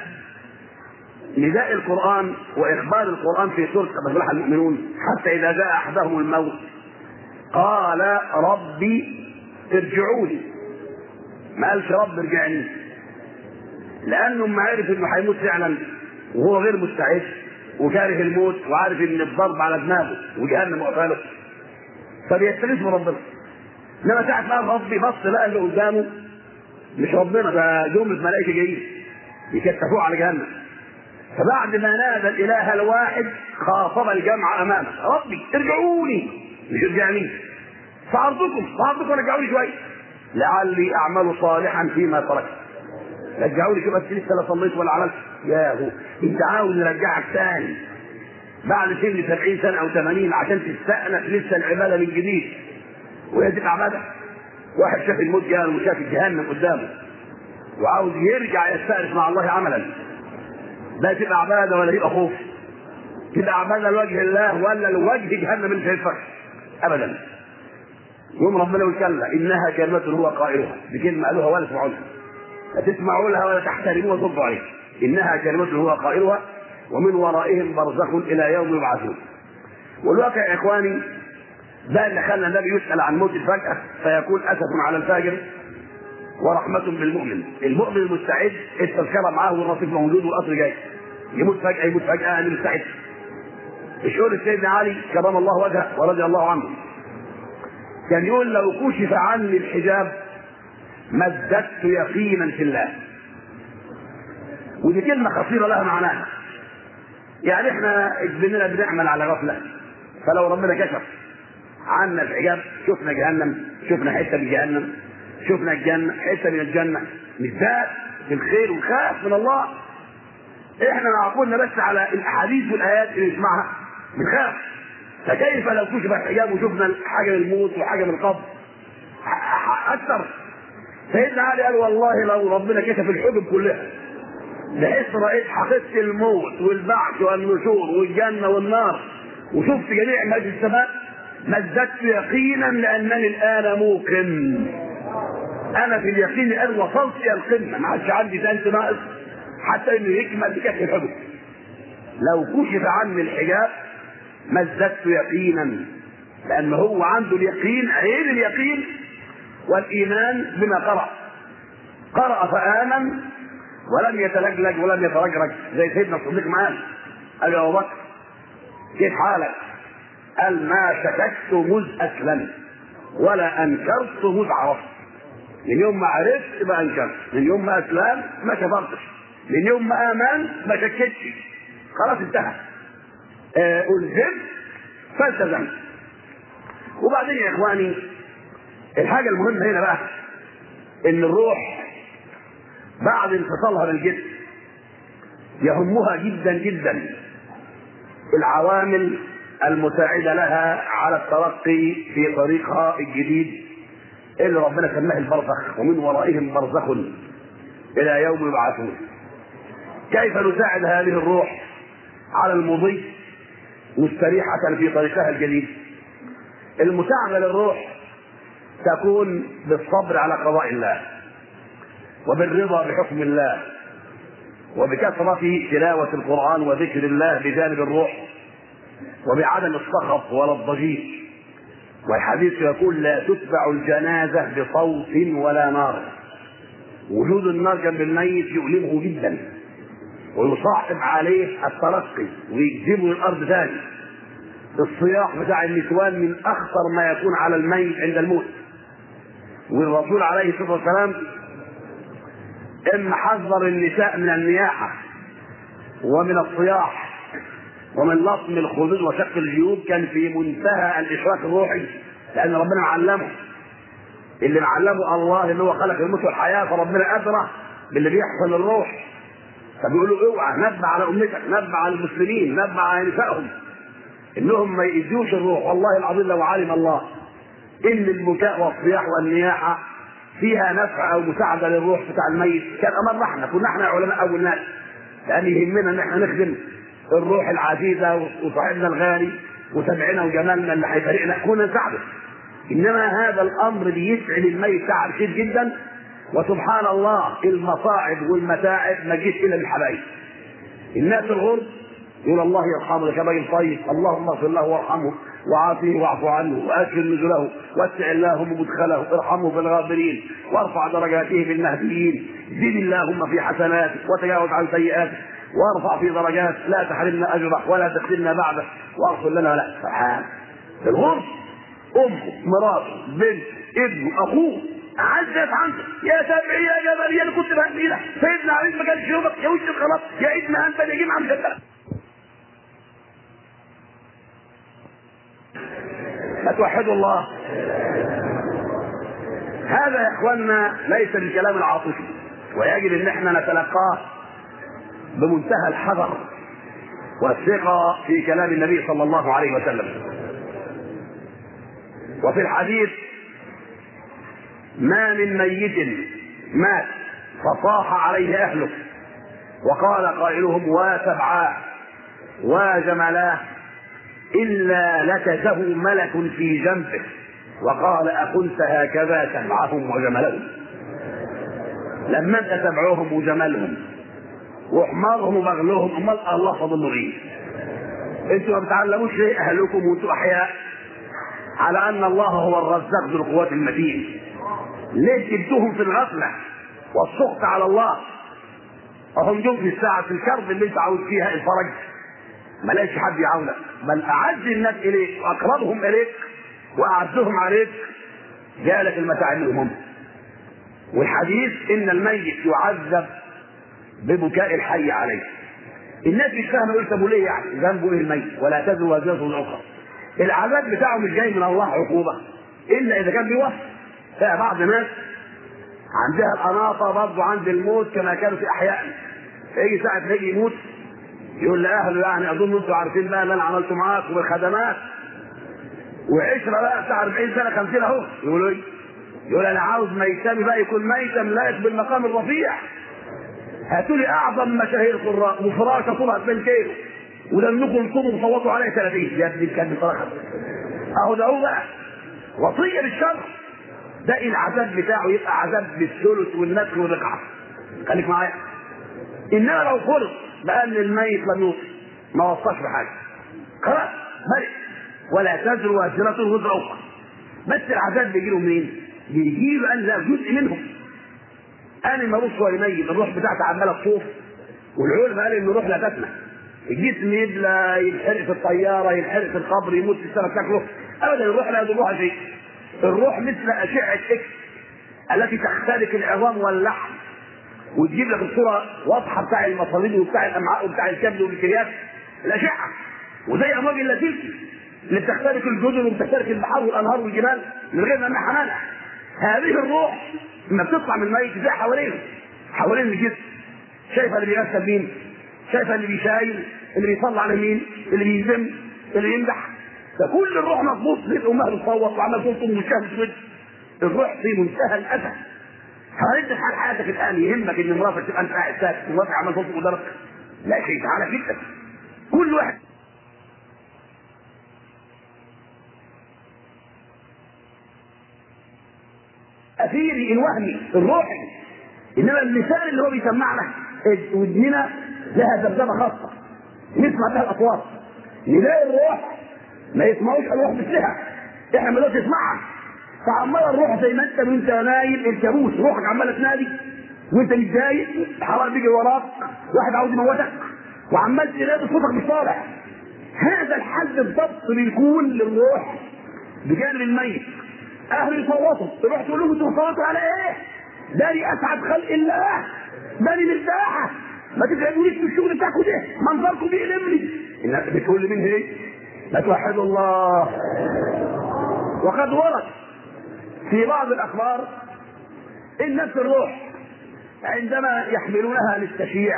نداء القرآن وإخبار القرآن في سورة أفلح المؤمنون حتى إذا جاء أحدهم الموت قال ربي ارجعوني ما قالش رب ارجعني لأنه ما عرف إنه هيموت فعلا وهو غير مستعد وكاره الموت وعارف إن الضرب على دماغه وجهنم وقفاله فبيستغيث من ربنا انما ساعة ما ربي بص لقى اللي قدامه مش ربنا ده جملة ملائكة جايين يكتفوه على جهنم فبعد ما نادى الاله الواحد خاطب الجمع امامه ربي ارجعوني مش ارجعني فارضكم فارضكم رجعوني شويه لعلي اعمل صالحا فيما تركت رجعوني شوف بس لسه لا صليت ولا عملت ياهو انت عاوز نرجعك تاني بعد سن 70 سنه او 80 عشان تستأنف لسه العباده من جديد وهي تبقى عباده واحد شاف الموت جاله وشاف الجهنم قدامه وعاوز يرجع يستأنف مع الله عملا ده تبقى عباده ولا تبقى خوف تبقى عباده لوجه الله ولا لوجه جهنم اللي شايفك ابدا يوم ربنا يقول كلا انها كلمه هو قائلها بكلمه قالوها ولا تسمعوا لها لا تسمعوا لها ولا تحترموها وتردوا عليها انها كلمه هو قائلها ومن ورائهم برزخ الى يوم يبعثون والواقع يا اخواني ده اللي خلى النبي يسال عن موت الفجاه فيكون اسف على الفاجر ورحمة بالمؤمن، المؤمن المستعد التذكرة معاه والرصيف موجود والقطر جاي. يموت فجأة يموت فجأة أنا مستعد. الشهور سيدنا علي كرم الله وجهه ورضي الله عنه. كان يقول لو كشف عني الحجاب ما ازددت يقينا في الله. ودي كلمة خطيرة لها معناها. يعني احنا اجبننا بنعمل على غفلة. فلو ربنا كشف عنا الحجاب شفنا جهنم شفنا حتة من جهنم شفنا الجنة حتة من الجنة نزداد في الخير ونخاف من الله احنا معقولنا بس على الاحاديث والايات اللي نسمعها بنخاف فكيف لو كشف الحجاب وشفنا حاجه من الموت وحاجه من القبر اكثر سيدنا علي قال والله لو ربنا كشف الحجب كلها بحيث رايت حقيقه الموت والبعث والنشور والجنه والنار وشفت جميع ما في السماء ما ازددت يقينا لانني الان موقن انا في اليقين الان وصلت الى القمه ما عادش عندي سنت ناقص حتى انه يكمل بكشف الحجب لو كشف عني الحجاب ما ازددت يقينا لان هو عنده اليقين عين اليقين والايمان بما قرأ قرأ فآمن ولم يتلجلج ولم يترجرج زي سيدنا الصديق معاذ قال يا ابو بكر كيف حالك؟ قال ما شككت مذ اسلمت ولا انكرت مذ عرفت من يوم ما عرفت ما انكرت من يوم ما اسلمت ما كفرتش من يوم ما امنت ما شكتش خلاص انتهى آه الزمت فالتزمت وبعدين يا اخواني الحاجه المهمه هنا بقى ان الروح بعد انفصالها بالجسم يهمها جدا جدا العوامل المساعدة لها على الترقي في طريقها الجديد اللي ربنا سماه البرزخ ومن ورائهم برزخ إلى يوم يبعثون كيف نساعد هذه الروح على المضي مستريحة في طريقها الجديد المساعدة للروح تكون بالصبر على قضاء الله وبالرضا بحكم الله وبكثرة تلاوة القرآن وذكر الله بجانب الروح وبعدم السخط ولا الضجيج والحديث يقول لا تتبع الجنازة بصوت ولا نار وجود النار جنب الميت يؤلمه جدا ويصاحب عليه الترقي ويجذبه للارض ثاني الصياح بتاع النسوان من اخطر ما يكون على الميت عند الموت والرسول عليه الصلاه والسلام اما حذر النساء من النياحه ومن الصياح ومن لطم الخدود وشق الجيوب كان في منتهى الاشراك الروحي لان ربنا علمه اللي معلمه الله اللي هو خلق الموت والحياه فربنا ادرى باللي بيحصل للروح فبيقولوا اوعى نبع على امتك نبع على المسلمين نبع على نسائهم انهم ما يأذوش الروح والله العظيم لو علم الله ان البكاء والصياح والنياحه فيها نفع او مساعده للروح بتاع الميت كان امرنا احنا كنا احنا علماء اول ناس لان يهمنا ان احنا نخدم الروح العزيزه وصاحبنا الغالي وسمعنا وجمالنا اللي هيفارقنا كنا نساعده انما هذا الامر بيسعد الميت تعب شديد جدا وسبحان الله المصاعب والمتاعب ما تجيش الا بالحبايب الناس الغرب يقول الله يرحمه ده باين طيب اللهم اغفر له وارحمه وعافيه واعف عنه واكرم نزله واسع اللهم مدخله ارحمه في الغابرين وارفع درجاته بالمهديين زد اللهم في حسناته وتجاوز عن سيئاته وارفع في درجات لا تحرمنا اجره ولا تفتنا بعده واغفر لنا ولا سبحان الغرب امه مراته بنت ابنه اخوه عزت عنك يا سبعي يا جبل يا اللي كنت بهدي لك سيدنا علي ما كانش يومك يا وش الخلاص يا ابن انت يا جمعه مش فتوحدوا الله هذا يا اخواننا ليس بالكلام العاطفي ويجب ان احنا نتلقاه بمنتهى الحذر والثقة في كلام النبي صلى الله عليه وسلم وفي الحديث ما من ميت مات فصاح عليه اهله وقال قائلهم وسبعاه وجملاه الا لكزه ملك في جنبه وقال اكنت هكذا سبعهم وجملهم لما انت سبعهم وجملهم وحمارهم وبغلهم امال الله فضل ايه انتوا ما بتعلموش ليه اهلكم وانتوا احياء على ان الله هو الرزاق ذو القوات المتين ليه جبتهم في الغفله والسخط على الله اهم جم في الساعه في الكرب اللي انت عاوز فيها الفرج ما لاقيش حد يعاونك بل اعز الناس اليك واقربهم اليك واعزهم عليك جالك المتاع منهم والحديث ان الميت يعذب ببكاء الحي عليه الناس مش فاهمه يقول طب ليه يعني ذنبه ايه الميت ولا تزر وازره الاخرى العذاب بتاعه مش جاي من الله عقوبه الا اذا كان بيوفى فيها بعض ناس عندها الاناطه برضه عند الموت كما كانوا في احياء يجي ساعه ما يجي يموت يقول لاهله يعني اظن انتم عارفين بقى اللي انا عملته معاكم بالخدمات وعشره بقى بتاع 40 سنه 50 اهو يقولوا ايه؟ يقول انا عاوز ميتمي بقى يكون ميتا لايق بالمقام الرفيع هاتوا لي اعظم مشاهير القراء وفراشه طولها 2 كيلو ولانكم صوموا وصوتوا عليه 30 يا ابني كان بصراحه اهو ده هو بقى وصيه بالشر ده العذاب بتاعه يبقى عذاب بالثلث والنسخ والرقعه خليك معايا انما لو فرض بان الميت لم يوصي ما وصاش بحاجه خلاص ملك ولا تزر وازرة وزر اخرى بس العذاب بيجي له منين؟ بيجي له ان لا جزء منهم انا ما ابص ولا ميت الروح بتاعتي عماله تطوف والعلماء قال ان الروح لا تفنى الجسم يبلى ينحرق في الطياره ينحرق في القبر يموت في السنه تاكله ابدا الروح لا يضرها شيء الروح مثل اشعه اكس التي تخترق العظام واللحم وتجيب لك الصوره واضحه بتاع المصاريد وبتاع الامعاء وبتاع الكبد والكليات الاشعه وزي امواج اللاتيسي اللي بتخترق الجدر وبتخترق البحار والانهار والجبال من غير ما حمالها هذه الروح لما بتطلع من الميت زي حواليهم حوالين الجسم شايفه اللي بيغسل مين شايفه اللي بيشايل اللي بيصلي على مين اللي بيذم اللي يمدح فكل الروح مضبوط في الامه بتصوت وعمال تلطم وشها اسود الروح في منتهى الاذى هل انت حال حياتك الان يهمك ان مراتك تبقى انت قاعد ساكت ومراتك عمال تلطم قدامك لا شيء تعالى جدا كل واحد اثيري الوهمي الروحي انما اللسان اللي هو بيسمعنا ودننا لها ذبذبه خاصه نسمع بها الاصوات نلاقي الروح ما يسمعوش الروح مثلها احنا ما نسمعها فعمال الروح زي ما انت وانت نايم الكابوس روحك عماله تنادي وانت متضايق حرام بيجي وراك واحد عاوز يموتك وعمال تلاقي صوتك مش طالع هذا الحل بالضبط بيكون للروح بجانب الميت اهل يصوتوا تروح تقول لهم انتوا بتصوتوا على ايه؟ ده لي اسعد خلق الله ده لي مرتاحه ما تتعبونيش في الشغل بتاعكم ده منظركم بيألمني الناس بتقول لي مين هي؟ لا توحدوا الله وقد ورد في بعض الاخبار ان نفس الروح عندما يحملونها للتشييع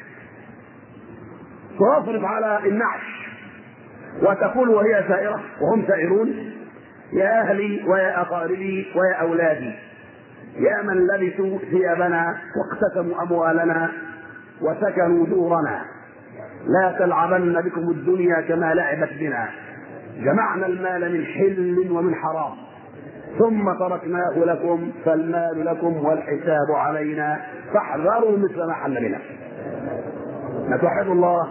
تصرف على النعش وتقول وهي سائرة وهم سائرون يا أهلي ويا أقاربي ويا أولادي يا من لبسوا ثيابنا واقتسموا أموالنا وسكنوا دورنا لا تلعبن بكم الدنيا كما لعبت بنا جمعنا المال من حل ومن حرام ثم تركناه لكم فالمال لكم والحساب علينا فاحذروا مثل ما حل بنا نتوحد الله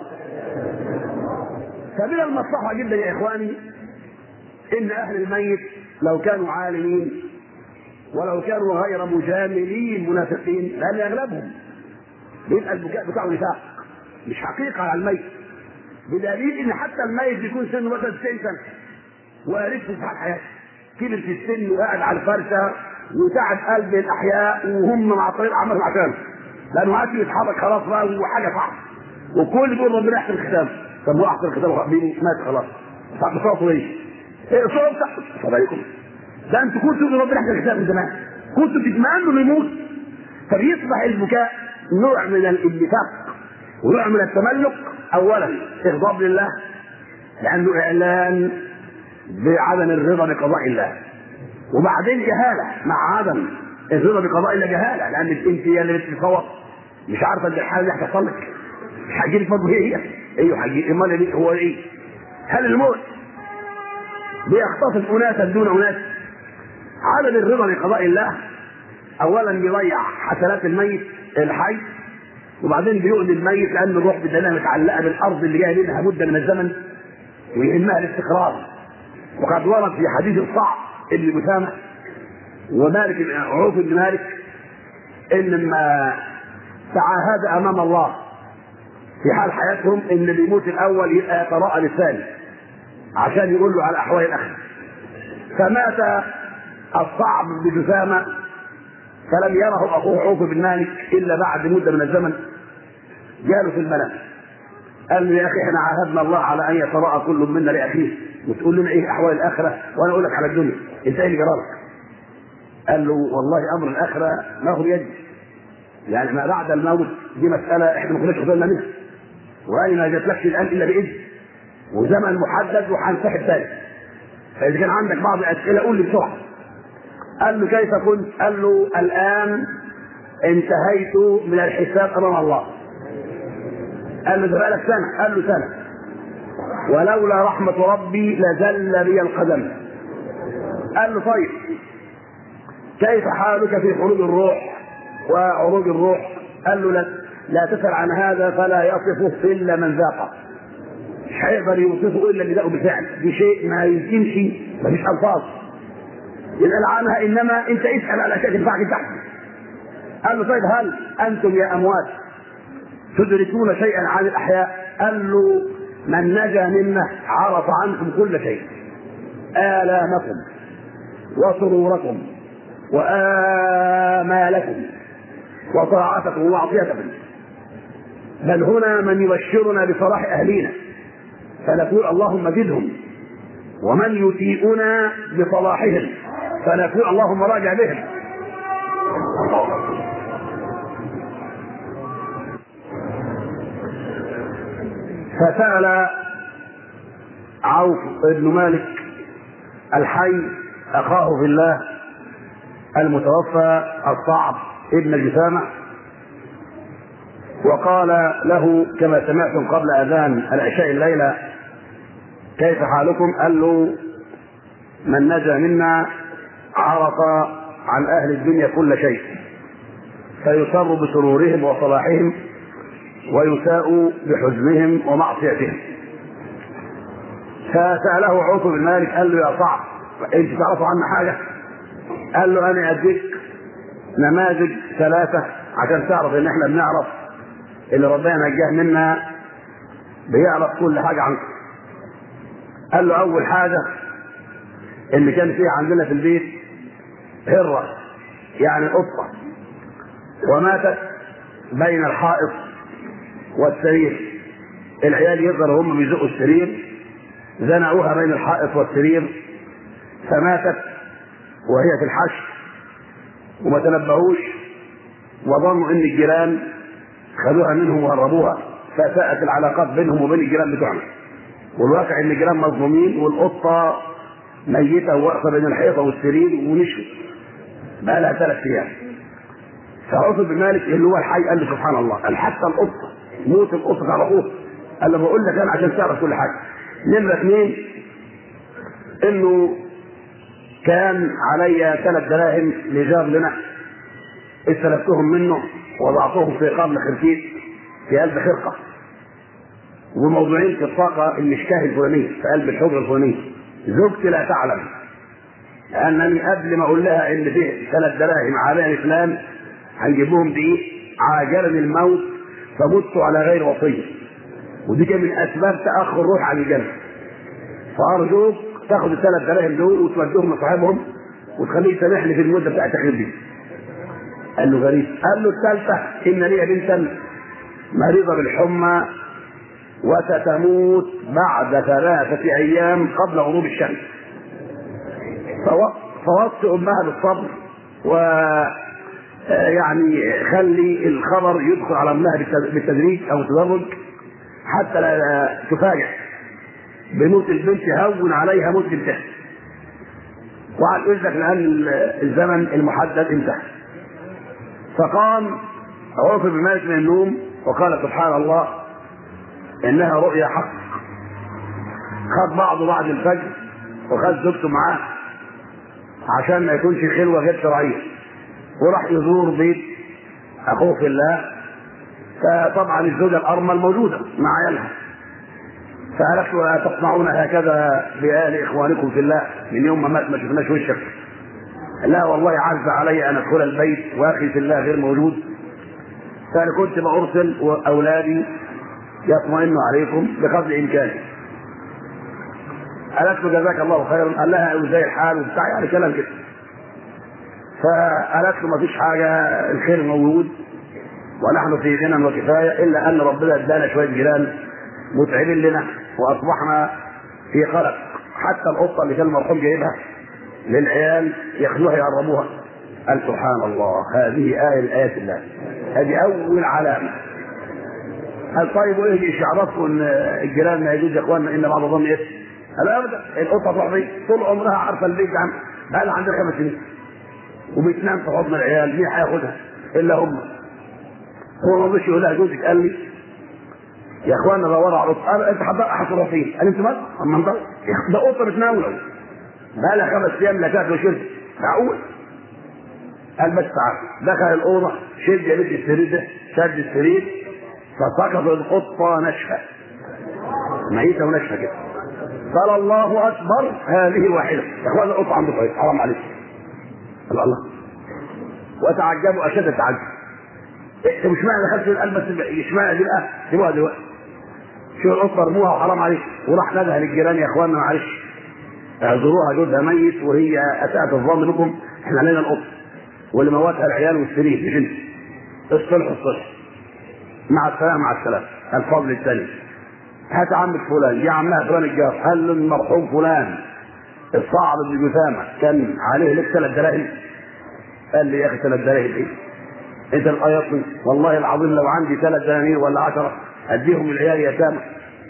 فمن المصلحة جدا يا إخواني إن أهل الميت لو كانوا عالمين ولو كانوا غير مجاملين منافقين لأن أغلبهم بيبقى البكاء بتاعه نفاق مش حقيقة على الميت بدليل إن حتى الميت بيكون سنه مثلا 90 سنة وقريب في حال حياته كبر في السن وقاعد على الفرشة وتعب قلب الأحياء وهم مع طريق عمل عشانه لأنه عايز يتحرك خلاص بقى وحاجة صعبة وكل بيقول ربنا يحسن الختام طب هو احسن الختام مين مات خلاص طب صوته ايه؟ ايه صوته طب عليكم ده انتوا كنتوا تقولوا ربنا يحسن الختام من زمان كنتوا بتتمنوا انه يموت فبيصبح البكاء نوع من الانفاق ونوع من التملك اولا اغضاب لله لانه اعلان بعدم الرضا بقضاء الله وبعدين جهاله مع عدم الرضا بقضاء الله جهاله لان انت هي اللي بتتصور مش عارفه ان الحاله دي هتحصل لك مش هيجي لك برضه هي ايوه هيجي امال هو ايه؟ هل الموت بيختصص اناسا دون اناس عدم الرضا بقضاء الله اولا بيضيع حسنات الميت الحي وبعدين بيؤذي الميت لان الروح بدنها متعلقه بالارض اللي جايه منها مده من الزمن ويهمها الاستقرار وقد ورد في حديث الصعب ابن أسامة ومالك عوف بن مالك ان لما تعاهد امام الله في حال حياتهم ان اللي يموت الاول يبقى يتراءى للثاني عشان يقول له على احوال الاخره فمات الصعب بن جثامة فلم يره اخوه عوف بن مالك الا بعد مده من الزمن جاله في المنام قال له يا اخي احنا عاهدنا الله على ان يتراءى كل منا لاخيه وتقول لنا ايه احوال الاخره وانا اقول لك على الدنيا انت ايه اللي جرالك؟ قال له والله امر الاخره ما هو بيدي يعني ما بعد الموت دي مساله احنا ما كناش بالنا منها وانا ما جاتلكش الان الا باذن وزمن محدد وهنسحب تاني فاذا كان عندك بعض الاسئله قول لي بسرعه قال له كيف كنت؟ قال له الان انتهيت من الحساب امام الله قال له ده بقالك سنه قال له سنه ولولا رحمة ربي لزل بي القدم قال له طيب كيف حالك في خروج الروح وعروج الروح قال له لا, لا تسأل عن هذا فلا يصفه إلا من ذاقه مش هيقدر يوصفه إلا اللي ذاقه بالفعل دي شيء ما يمكنش مفيش ألفاظ يسأل عنها إنما أنت اسأل على أشياء تنفعك تحت قال له طيب هل أنتم يا أموات تدركون شيئا عن الأحياء قال له من نجا منا عرف عنكم كل شيء آلامكم وسروركم وآمالكم وطاعتكم ومعصيتكم بل هنا من يبشرنا بصلاح أهلينا فنقول اللهم زدهم ومن يسيئنا بصلاحهم فنقول اللهم راجع بهم فسأل عوف بن مالك الحي أخاه في الله المتوفى الصعب ابن جثامة وقال له كما سمعتم قبل أذان العشاء الليلة كيف حالكم؟ قال له من نجا منا عرف عن أهل الدنيا كل شيء فيسر بسرورهم وصلاحهم ويساء بحزنهم ومعصيتهم فسأله عوف بن مالك قال له يا صعب انت تعرفوا عنا حاجة؟ قال له انا اديك نماذج ثلاثة عشان تعرف ان احنا بنعرف اللي ربنا نجاه منا بيعرف كل حاجة عنكم قال له اول حاجة ان كان فيه عندنا في البيت هرة يعني قطة وماتت بين الحائط والسرير العيال يقدروا هم بيزقوا السرير زنقوها بين الحائط والسرير فماتت وهي في الحشر وما تنبهوش وظنوا ان الجيران خدوها منهم وهربوها فساءت العلاقات بينهم وبين الجيران بتوعنا والواقع ان الجيران مظلومين والقطه ميته واقفه بين الحيطه والسرير ونشفت بقى لها ثلاث ايام فعوف بن مالك اللي هو الحي قال له سبحان الله قال حتى القطه موت القطه تعرفوه قال له بقول لك انا عشان تعرف كل حاجه نمره اثنين انه كان علي ثلاث دراهم لجار لنا استلفتهم منه وضعتهم في قبل خرفيت في قلب خرقه وموضوعين في الطاقه المشكاه الفلانيه في قلب الحجره الفلانيه زوجتي لا تعلم لانني قبل ما اقول لها ان فيه ثلاث دراهم على فلان هنجيبهم دقيق عاجلني الموت فمت على غير وصيه ودي كان من اسباب تاخر الروح عن الجنه فارجوك تاخد الثلاث دراهم دول وتوديهم لصاحبهم وتخليه يسامحني في المده بتاعت التخيل دي. قال له غريب قال له الثالثه ان لي بنتا مريضه بالحمى وستموت بعد ثلاثه ايام قبل غروب الشمس. فوصت امها بالصبر و يعني خلي الخبر يدخل على امها بالتدريج او التدرج حتى لا تفاجئ بموت البنت هون عليها موت بنتها وعن اذنك لان الزمن المحدد انتهى فقام عوف بن مالك من النوم وقال سبحان الله انها رؤيا حق خد بعضه بعد الفجر وخد زوجته معاه عشان ما يكونش خلوه غير شرعيه وراح يزور بيت اخوه في الله فطبعا الزوجه الارمل موجوده مع عيالها فقالت له تصنعون هكذا بآل إخوانكم في الله من يوم ما مات ما شفناش وشك لا والله عز علي أن أدخل البيت وأخي في الله غير موجود فأنا كنت بأرسل وأولادي يطمئنوا عليكم بقدر إمكاني قالت له جزاك الله خيرا قال لها زي الحال وبتاع يعني كلام كده فقالت له ما فيش حاجة الخير موجود ونحن في غنى وكفاية إلا أن ربنا ادانا شوية جيران متعبين لنا واصبحنا في قلق حتى القطه اللي كان المرحوم جايبها للعيال ياخذوها يقربوها قال سبحان الله هذه آية من آيات الله هذه أول علامة قال طيب وإيه اللي يعرفوا إن الجيران ما يجوز يا إخواننا إن بعض الظن إيه؟ قال أبدا القطة تروح فين؟ طول عمرها عارفة البيت عن بقى لها عندها خمس سنين وبتنام في حضن العيال مين هياخدها؟ إلا هم هو ما مشي يقول لها جوزك قال لي يا اخوانا ده وضع قطه قال انت حضرتك حصل فين؟ قال انت مال؟ اما انت ده قطه بتناوله بقى لها خمس ايام لا كانت وشرب معقول؟ قال بس تعال دخل الاوضه شد يا بنت السرير ده شد السرير فسقط القطه نشفه ميته ونشفه كده قال الله اكبر هذه واحده يا اخوانا القطه عنده طيب حرام عليك قال الله وتعجبوا اشد التعجب انت مش معنى دخلت القلب بس اشمعنى دي بقى سيبوها دلوقتي شو القطه ارموها وحرام عليك وراح ندها للجيران يا اخوانا معلش اعذروها جوزها ميت وهي اساءت الظن بكم احنا علينا القطه واللي موتها العيال والسرير مش انت الصلح الصلح مع السلامه مع السلامه الفضل الثاني هات عمك فلان يا عمها فلان الجار هل المرحوم فلان الصعب بن جثامه كان عليه لك ثلاث دراهم قال لي يا اخي ثلاث دراهم ايه؟ انت القيطني والله العظيم لو عندي ثلاث دنانير ولا عشرة اديهم للعيال يتامى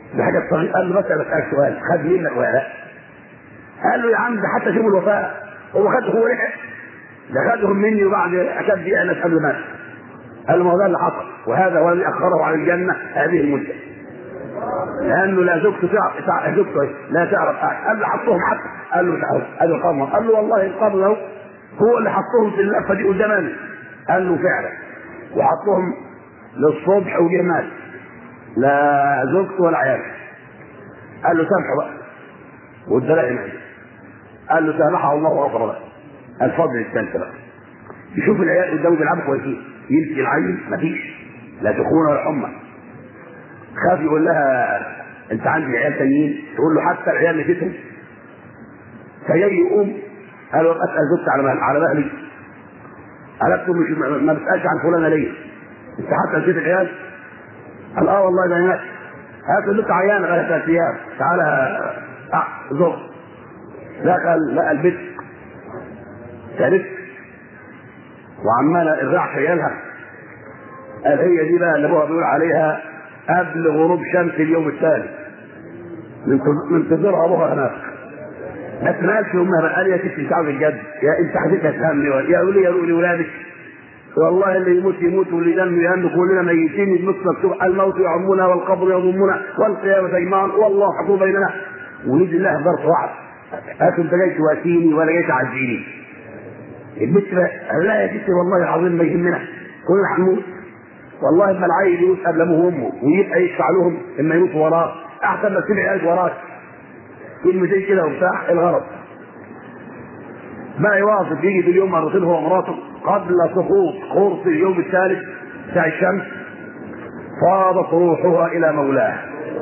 دي حاجه صغيره قال له بس انا بسالك سؤال خد منك ولا لا؟ قال له يا عم ده حتى شوف الوفاء هو خد هو لحق ده خدهم مني وبعد كام دقيقه انا قبل مات قال له ما هو ده اللي حصل وهذا هو الذي اخره عن الجنه هذه المده لانه لا زوجته تعرف زوجته لا تعرف احد قال له حطهم حتى قال له تعال قال له قام قال له والله القبر ده هو اللي حطهم في اللفه دي قدامنا قال له فعلا وحطهم للصبح وجه مات لا زوجته ولا عياله قال له سامحه بقى والدلاء مات قال له سامحه الله وغفر له الفضل الثالث بقى يشوف العيال قدامه بيلعبوا كويسين يمشي العين مفيش لا سخونه ولا حمى خاف يقول لها انت عندي عيال تانيين تقول له حتى العيال نسيتهم فجاي يقوم قال له اسال زوجتي على مهل على مهلي قالت له مش ما بتسالش عن فلانه ليه؟ انت حتى نسيت العيال؟ قال اه والله ده مات قالت له لسه عيانه بقى ثلاث ايام تعالى اه زور دخل لقى البيت ثالث وعماله الرعش عيالها قال هي دي بقى اللي ابوها بيقول عليها قبل غروب شمس اليوم الثالث منتظرها ابوها هناك ما تنالش امها بقى قال يا ستي انت عاوز الجد يا انت حديثك تفهمني يا قولي يا قولي ولادك والله اللي يموت يموت واللي ينام ينام كلنا ميتين النص مكتوب الموت يعمنا والقبر يضمنا والقيامة تجمعنا والله حكم بيننا وليد الله ظرف واحد هاتوا انت جاي تواسيني ولا جاي تعزيني البنت قال لا يا ستي والله العظيم ما يهمنا كلنا هنموت والله اما العيل يموت قبل ابوه وامه ويبقى يشفع لهم اما يموتوا وراه احسن ما تسيب عيالك وراك كلمتين كده وبتاع الغرض ما يواظب يجي في اليوم مرتين هو ومراته قبل سقوط قرص اليوم الثالث بتاع الشمس فاضت روحها الى مولاه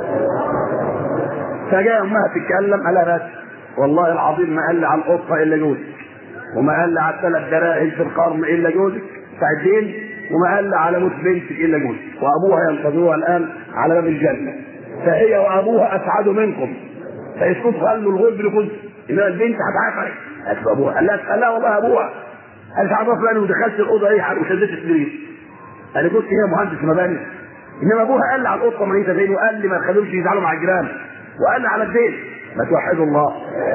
فجاء امها تتكلم قال لها بس والله العظيم ما قال لي على القطه الا جوزك وما قال لي على الثلاث دراهم في القرن الا جوزك بتاع الدين وما قال لي على موت بنتك الا جوزك وابوها ينتظرها الان على باب الجنه فهي وابوها اسعد منكم فيسكت قال له الغلب لكنت انما البنت هتعرف عليك قالت له ابوها قال لها قال لها والله ابوها قالت عرف لاني ودخلت الاوضه ايه وشدت السرير انا كنت هي مهندس مباني انما ابوها قال لي على القطه ميته فين وقال لي ما تخليهمش يزعلوا مع الجيران وقال لي على البيت ما توحدوا الله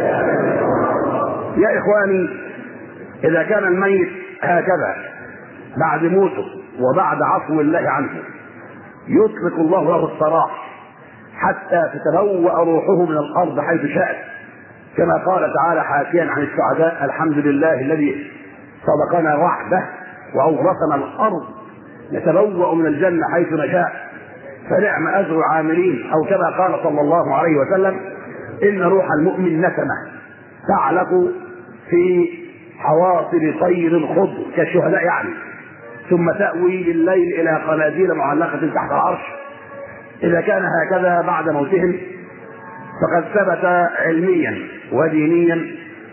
يا اخواني اذا كان الميت هكذا بعد موته وبعد عفو الله عنه يطلق الله له السراح حتى تتبوأ روحه من الارض حيث شاءت كما قال تعالى حاكيا عن السعداء الحمد لله الذي صدقنا وعده واورثنا الارض نتبوأ من الجنه حيث نشاء فنعم اجر العاملين او كما قال صلى الله عليه وسلم ان روح المؤمن نسمه تعلق في حواصل طير خضر كالشهداء يعني ثم تأوي بالليل إلى قناديل معلقة تحت العرش إذا كان هكذا بعد موتهم فقد ثبت علميا ودينيا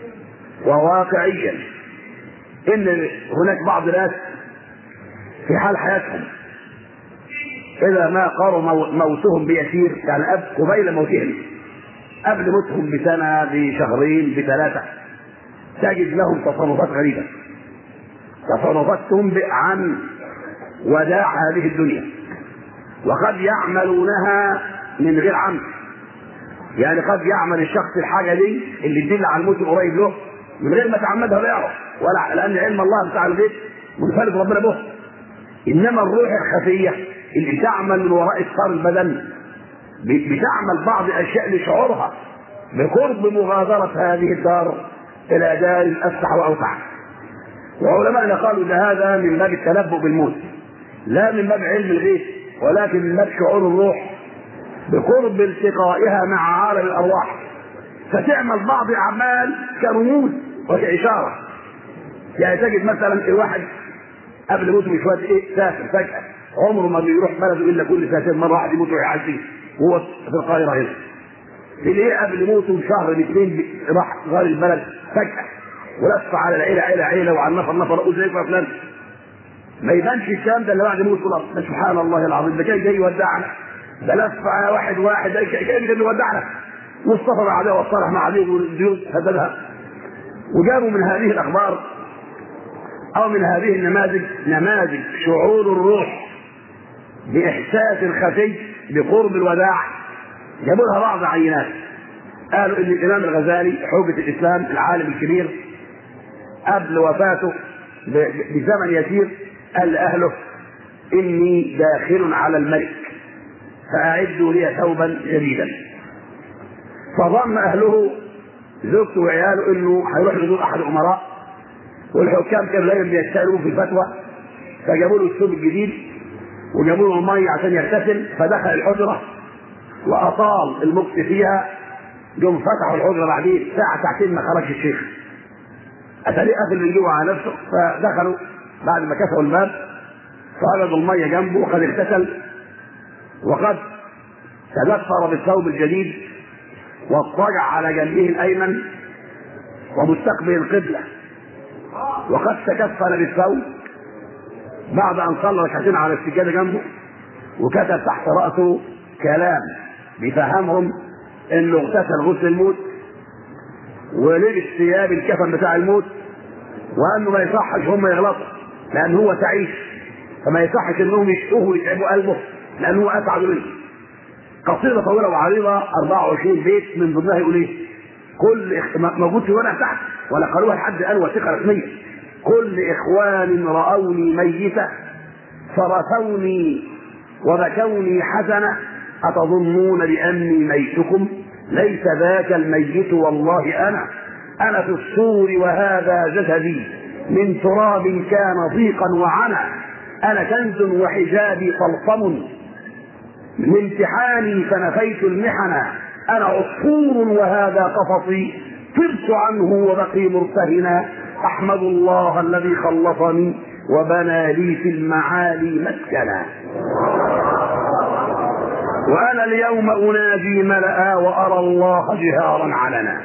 وواقعيا ان هناك بعض الناس في حال حياتهم اذا ما قاروا موتهم بيسير يعني قبيل موتهم قبل موتهم بسنه بشهرين بثلاثه تجد لهم تصرفات غريبه تصرفات تنبئ عن وداع هذه الدنيا وقد يعملونها من غير عمد يعني قد يعمل الشخص الحاجه دي اللي تدل على الموت القريب له من غير ما تعمدها لا يعرف ولا لان علم الله بتاع الغيب منفرد ربنا به انما الروح الخفيه اللي تعمل من وراء اثار البدن بتعمل بعض الاشياء لشعورها بقرب مغادره هذه الدار الى دار افسح واوسع وعلماءنا قالوا ان هذا من باب التنبؤ بالموت لا من باب علم الغيب ولكن من باب شعور الروح بقرب التقائها مع عالم الارواح فتعمل بعض الاعمال كرموز وكاشاره يعني تجد مثلا الواحد قبل موته بشويه ايه سافر فجاه عمره ما بيروح بلده الا كل سنتين مره واحد يموت ويعزيه وهو في القاهره هنا تلاقيه قبل موته بشهر باثنين راح غير البلد فجاه ولف على العيله عيله عيله وعلى النفر نفر وزي فلان ما يبانش الكلام ده اللي بعد موت الارض سبحان الله العظيم ده كان جاي يودعنا ده لف على واحد واحد ده كان جاي يودعنا واصطفى مع ده واصطلح مع ده والديوت هددها وجابوا من هذه الاخبار او من هذه النماذج نماذج شعور الروح باحساس خفي بقرب الوداع جابوا لها بعض عينات قالوا ان الامام الغزالي حجه الاسلام العالم الكبير قبل وفاته بزمن يسير قال لاهله اني داخل على الملك فاعدوا لي ثوبا جديدا فظن اهله زوجته وعياله انه هيروح يزور احد الامراء والحكام كانوا دايما بيسالوه في الفتوى فجابوا له الثوب الجديد وجابوا له الميه عشان يغتسل فدخل الحجره واطال المكس فيها جم فتحوا الحجره بعدين ساعه ساعتين ما خرجش الشيخ اتاريه قافل من جوه على نفسه فدخلوا بعد ما كسروا الباب فوجدوا الميه جنبه وقد اغتسل وقد تدثر بالثوب الجديد واضطجع على جنبه الايمن ومستقبل القبله وقد تكفل بالثوب بعد ان صلى ركعتين على السجاده جنبه وكتب تحت راسه كلام بيفهمهم انه اغتسل غسل الموت ولبس ثياب الكفن بتاع الموت وانه ما يصحش هم يغلطوا لان هو تعيش فما يصحش انهم يشقوه ويتعبوا قلبه لان هو اسعد منه قصيده طويله وعريضه 24 بيت من ضمنها يقول ايه؟ كل إخ... موجود في ورقه تحت ولا قالوها لحد الان وثيقه رسميه كل اخوان راوني ميته فرثوني وبكوني حسنه اتظنون باني ميتكم ليس ذاك الميت والله انا انا في الصور وهذا جسدي من تراب كان ضيقا وعنا انا كنز وحجابي طلقم من امتحاني فنفيت المحن انا عصفور وهذا قفصي طرت عنه وبقي مرتهنا احمد الله الذي خلصني وبنى لي في المعالي مسكنا وانا اليوم انادي ملا وارى الله جهارا علنا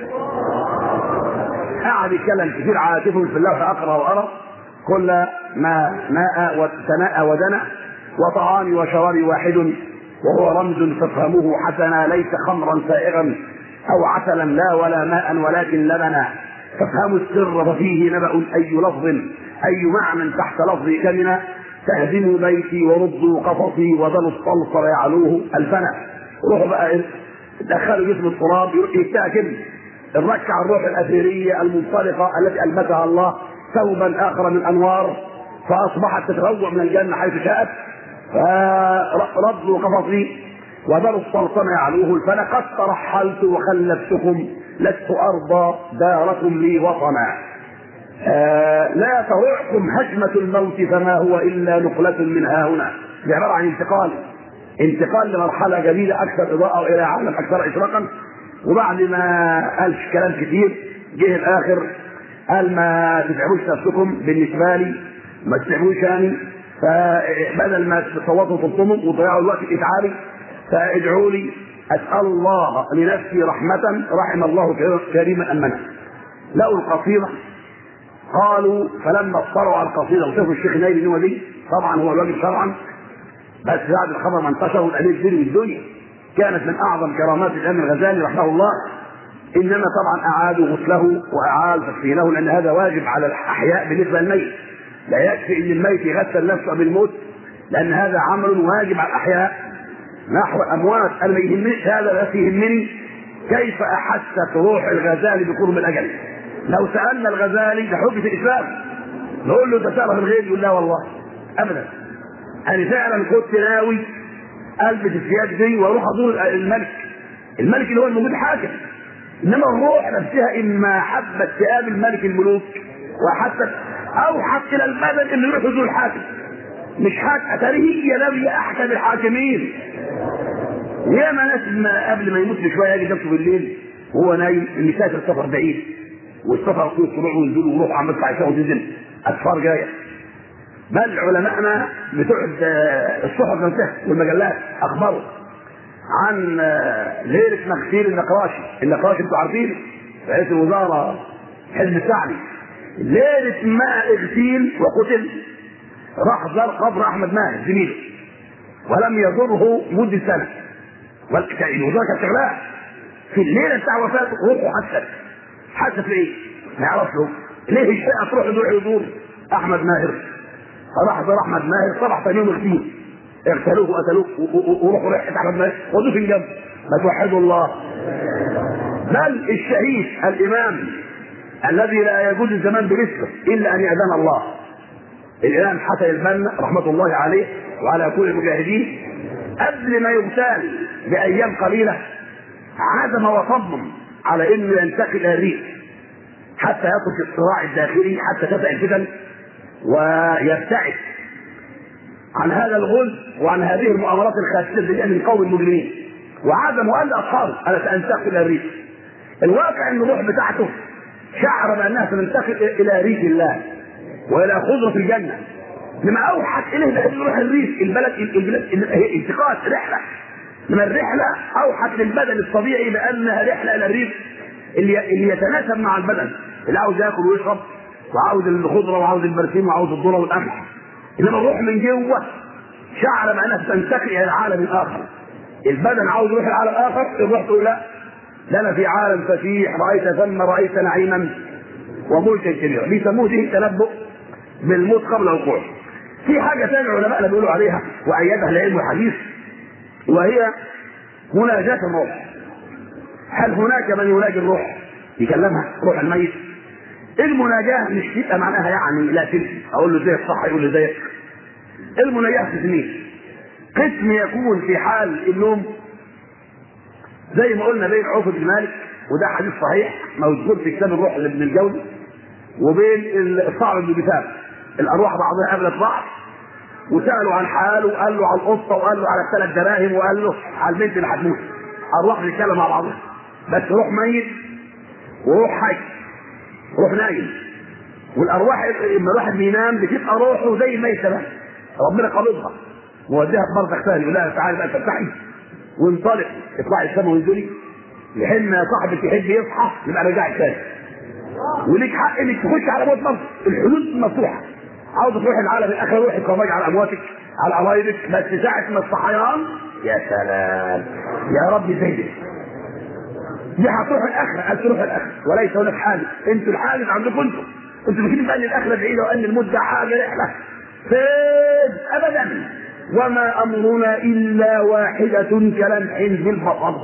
قعد يتكلم كثير عاطف في الله فاقرا وارى كل ما ماء وتناء ودنا وطعامي وشرابي واحد وهو رمز تفهمه حسنا ليس خمرا سائغا او عسلا لا ولا ماء ولكن لبنا تفهم السر ففيه نبأ اي لفظ اي معنى تحت لفظ كلمه تهدموا بيتي وردوا قفصي وبنوا الصلص ويعلوه الفنا روحوا بقى دخلوا جسم التراب يتاكل الركع الروح الاثيريه المنطلقه التي البسها الله ثوبا اخر من انوار فاصبحت تتروع من الجنه حيث شاءت فردوا قفصي وبنوا السلطنة يعلوه الفنا قد ترحلت وخلفتكم لست ارضى داركم لي وطنا آه لا ترعكم هجمة الموت فما هو إلا نقلة من ها هنا دي عبارة عن انتقال انتقال لمرحلة جديدة أكثر إضاءة وإلى عالم أكثر إشراقا وبعد ما قالش كلام كتير جه الآخر قال ما تتعبوش نفسكم بالنسبة لي ما تتعبوش يعني فبدل ما تصوتوا وتلطموا وتضيعوا الوقت الإتعابي فادعوا لي أسأل الله لنفسي رحمة رحم الله كريما أمنا لقوا القصيدة قالوا فلما اطلعوا على القصيده وشافوا الشيخ نايل ان هو دي طبعا هو الواجب شرعا بس بعد الخبر ما انتشر والامير كبير الدنيا كانت من اعظم كرامات الامام الغزالي رحمه الله انما طبعا اعادوا غسله واعادوا تكفينه لان هذا واجب على الاحياء بالنسبه للميت لا يكفي ان الميت يغسل نفسه قبل الموت لان هذا عمل واجب على الاحياء نحو الاموات انا ما يهمنيش هذا بس يهمني كيف احست روح الغزالي بقرب الاجل لو سالنا الغزالي لحجه الاسلام نقول له انت تعرف الغيب يقول لا والله ابدا انا فعلا كنت ناوي البس الثياب دي واروح ازور الملك الملك اللي هو الموجود حاكم انما الروح نفسها اما حبت ثياب الملك الملوك وحتى اوحت الى البدن انه يروح يزور الحاكم مش حاكم اتاريه هي نبي احكم الحاكمين ياما ناس ما قبل ما يموت بشويه يجي نفسه بالليل وهو نايم المسافر سفر بعيد والسفر فيه الطلوع والنزول ويروح عم يطلع يساوي وتنزل اسفار جايه بل علماءنا بتوع الصحف نفسها والمجلات اخبروا عن ليله مغسيل النقراشي النقراشي انتوا عارفين رئيس الوزاره حزب السعدي ليله ما اغتيل وقتل راح زار قبر احمد ماهر زميله ولم يزره مده سنه الوزاره كانت شغلها في الليله بتاع وفاته روحه حست حست في ايه؟ ما يعرفش هو ليه الشقه تروح يروح يزور احمد ماهر فراح زار احمد ماهر صبح ثاني يوم اغتيل اغتالوه وقتلوه وروحوا ريحه احمد ماهر ودوه في الجنب ما توحدوا الله بل الشهيد الامام الذي لا يجوز الزمان بمثله الا ان ياذن الله الامام حسن البنا رحمه الله عليه وعلى كل المجاهدين قبل ما يغتال بايام قليله عزم وصمم على انه ينتقل الى الريف حتى يترك الصراع الداخلي حتى تبدا الفتن ويبتعد عن هذا الغل وعن هذه المؤامرات الخاسره من قوم المجرمين وعزم وقال لاصحابه انا سانتقل الى الريف الواقع ان الروح بتاعته شعر بانها سننتقل الى ريف الله والى خضره الجنه لما اوحت اليه بان يروح الريف البلد البلد انتقال رحله من الرحله اوحت للبدن الطبيعي بانها رحله الى الريف اللي اللي يتناسب مع البدن اللي عاوز ياكل ويشرب وعاوز الخضره وعاوز البرسيم وعاوز الذره والقمح انما الروح من جوه شعر بانها تنتقل الى عالم اخر البدن عاوز يروح لعالم اخر الروح تقول لا ده انا في عالم فسيح رايت ثم رايت نعيما وملكا كبيرا بيسموه دي التنبؤ بالموت قبل وقوعه في حاجه ثانيه العلماء بيقولوا عليها وايدها العلم الحديث وهي مناجاة الروح هل هناك من يناجي الروح يكلمها روح الميت المناجاة مش تبقى معناها يعني لا تمشي اقول له زيك صح يقول لي زيك المناجاة قسمين قسم يكون في حال النوم زي ما قلنا بين عوف بن مالك وده حديث صحيح موجود في كتاب الروح لابن الجوزي وبين الصعب بن بثاب الارواح بعضها قابلت بعض وسالوا عن حاله وقال له على القصه وقال له على الثلاث دراهم وقال له على البنت اللي هتموت ارواح بتتكلم مع بعضها بس روح ميت وروح حي روح نايم والارواح لما الواحد بينام بتبقى روحه زي الميته بس ربنا قابضها موديها في برزخ ثاني يقول لها تعالي بقى تفتحي وانطلق اطلعي السما وانزلي لحين ما صاحبك يحب يصحى يبقى رجعي تاني وليك حق انك تخش على موت مصر الحدود مفتوحه عاوز تروح العالم الاخر روحي كرامج على امواتك على قرايبك بس ساعه ما الصحيان يا سلام يا رب زيدك دي هتروح الاخره عايز تروح الاخره وليس هناك حاجه انتوا الحاجز عندكم انتوا انتوا فاكرين بقى ان الاخره بعيده وان المده حاجه رحله فين ابدا وما امرنا الا واحده كلمح بالبصر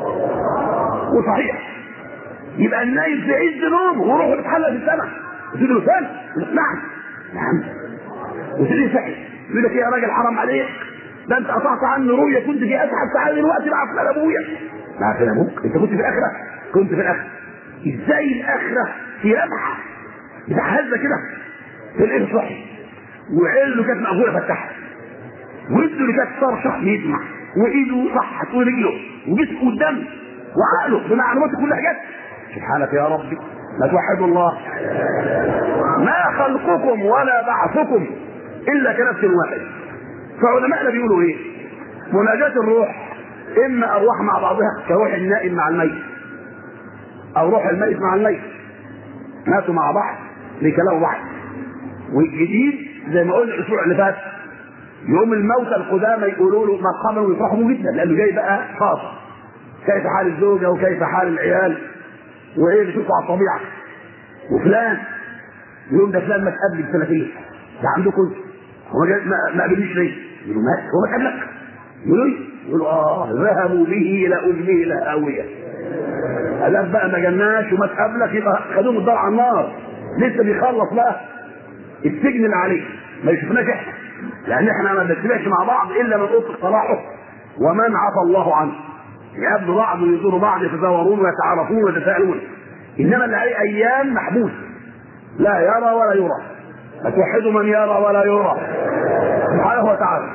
وصحيح يبقى النايم في عز نومه وروحه بتحلى في السماء وتقول له فين؟ نعم نعم وتقول صحي يقول لك يا راجل حرام عليك ده انت قطعت عني رؤيه كنت في اسعد ساعه دلوقتي مع فلان ابويا مع فلان ابوك انت كنت في الاخره كنت في الاخره ازاي الاخره في لمحه بتحزه كده تلاقيه صحي وعينه كانت مقفوله فتحت ورجله اللي كانت صرشه يسمع وايده صحت ورجله وجسمه قدام وعقله بمعلوماته كل حاجات سبحانك يا ربي لا توحدوا الله ما خلقكم ولا بعثكم الا كنفس واحد فعلماءنا بيقولوا ايه مناجاة الروح اما ارواح مع بعضها كروح النائم مع الميت او روح الميت مع الميت ماتوا مع بعض بكلام واحد والجديد زي ما قلنا الاسبوع اللي فات يوم الموتى القدامى يقولوا له مرحبا ويفرحوا جدا لانه جاي بقى خاص كيف حال الزوجه وكيف حال العيال وايه بتشوفوا على الطبيعه وفلان يقول ده فلان مات قبلي بسنتين ده عندكم هو ما ما قابلنيش ليه؟ يقولوا مات هو مات قبلك يقولوا ايه؟ يقولوا اه ذهبوا به الى امه لاهويه قال بقى ما جناش ومات قبلك يبقى خدوه من الدار على النار لسه بيخلص بقى السجن اللي عليه ما يشوفناش احنا لان احنا ما بنتبعش مع بعض الا من اطلق صلاحه ومن عفى الله عنه يقابلوا بعض ويزوروا بعض يتزاورون ويتعارفون ويتساءلون انما اللي عليه ايام محبوس لا يرى ولا يرى فتوحدوا من يرى ولا يرى سبحانه وتعالى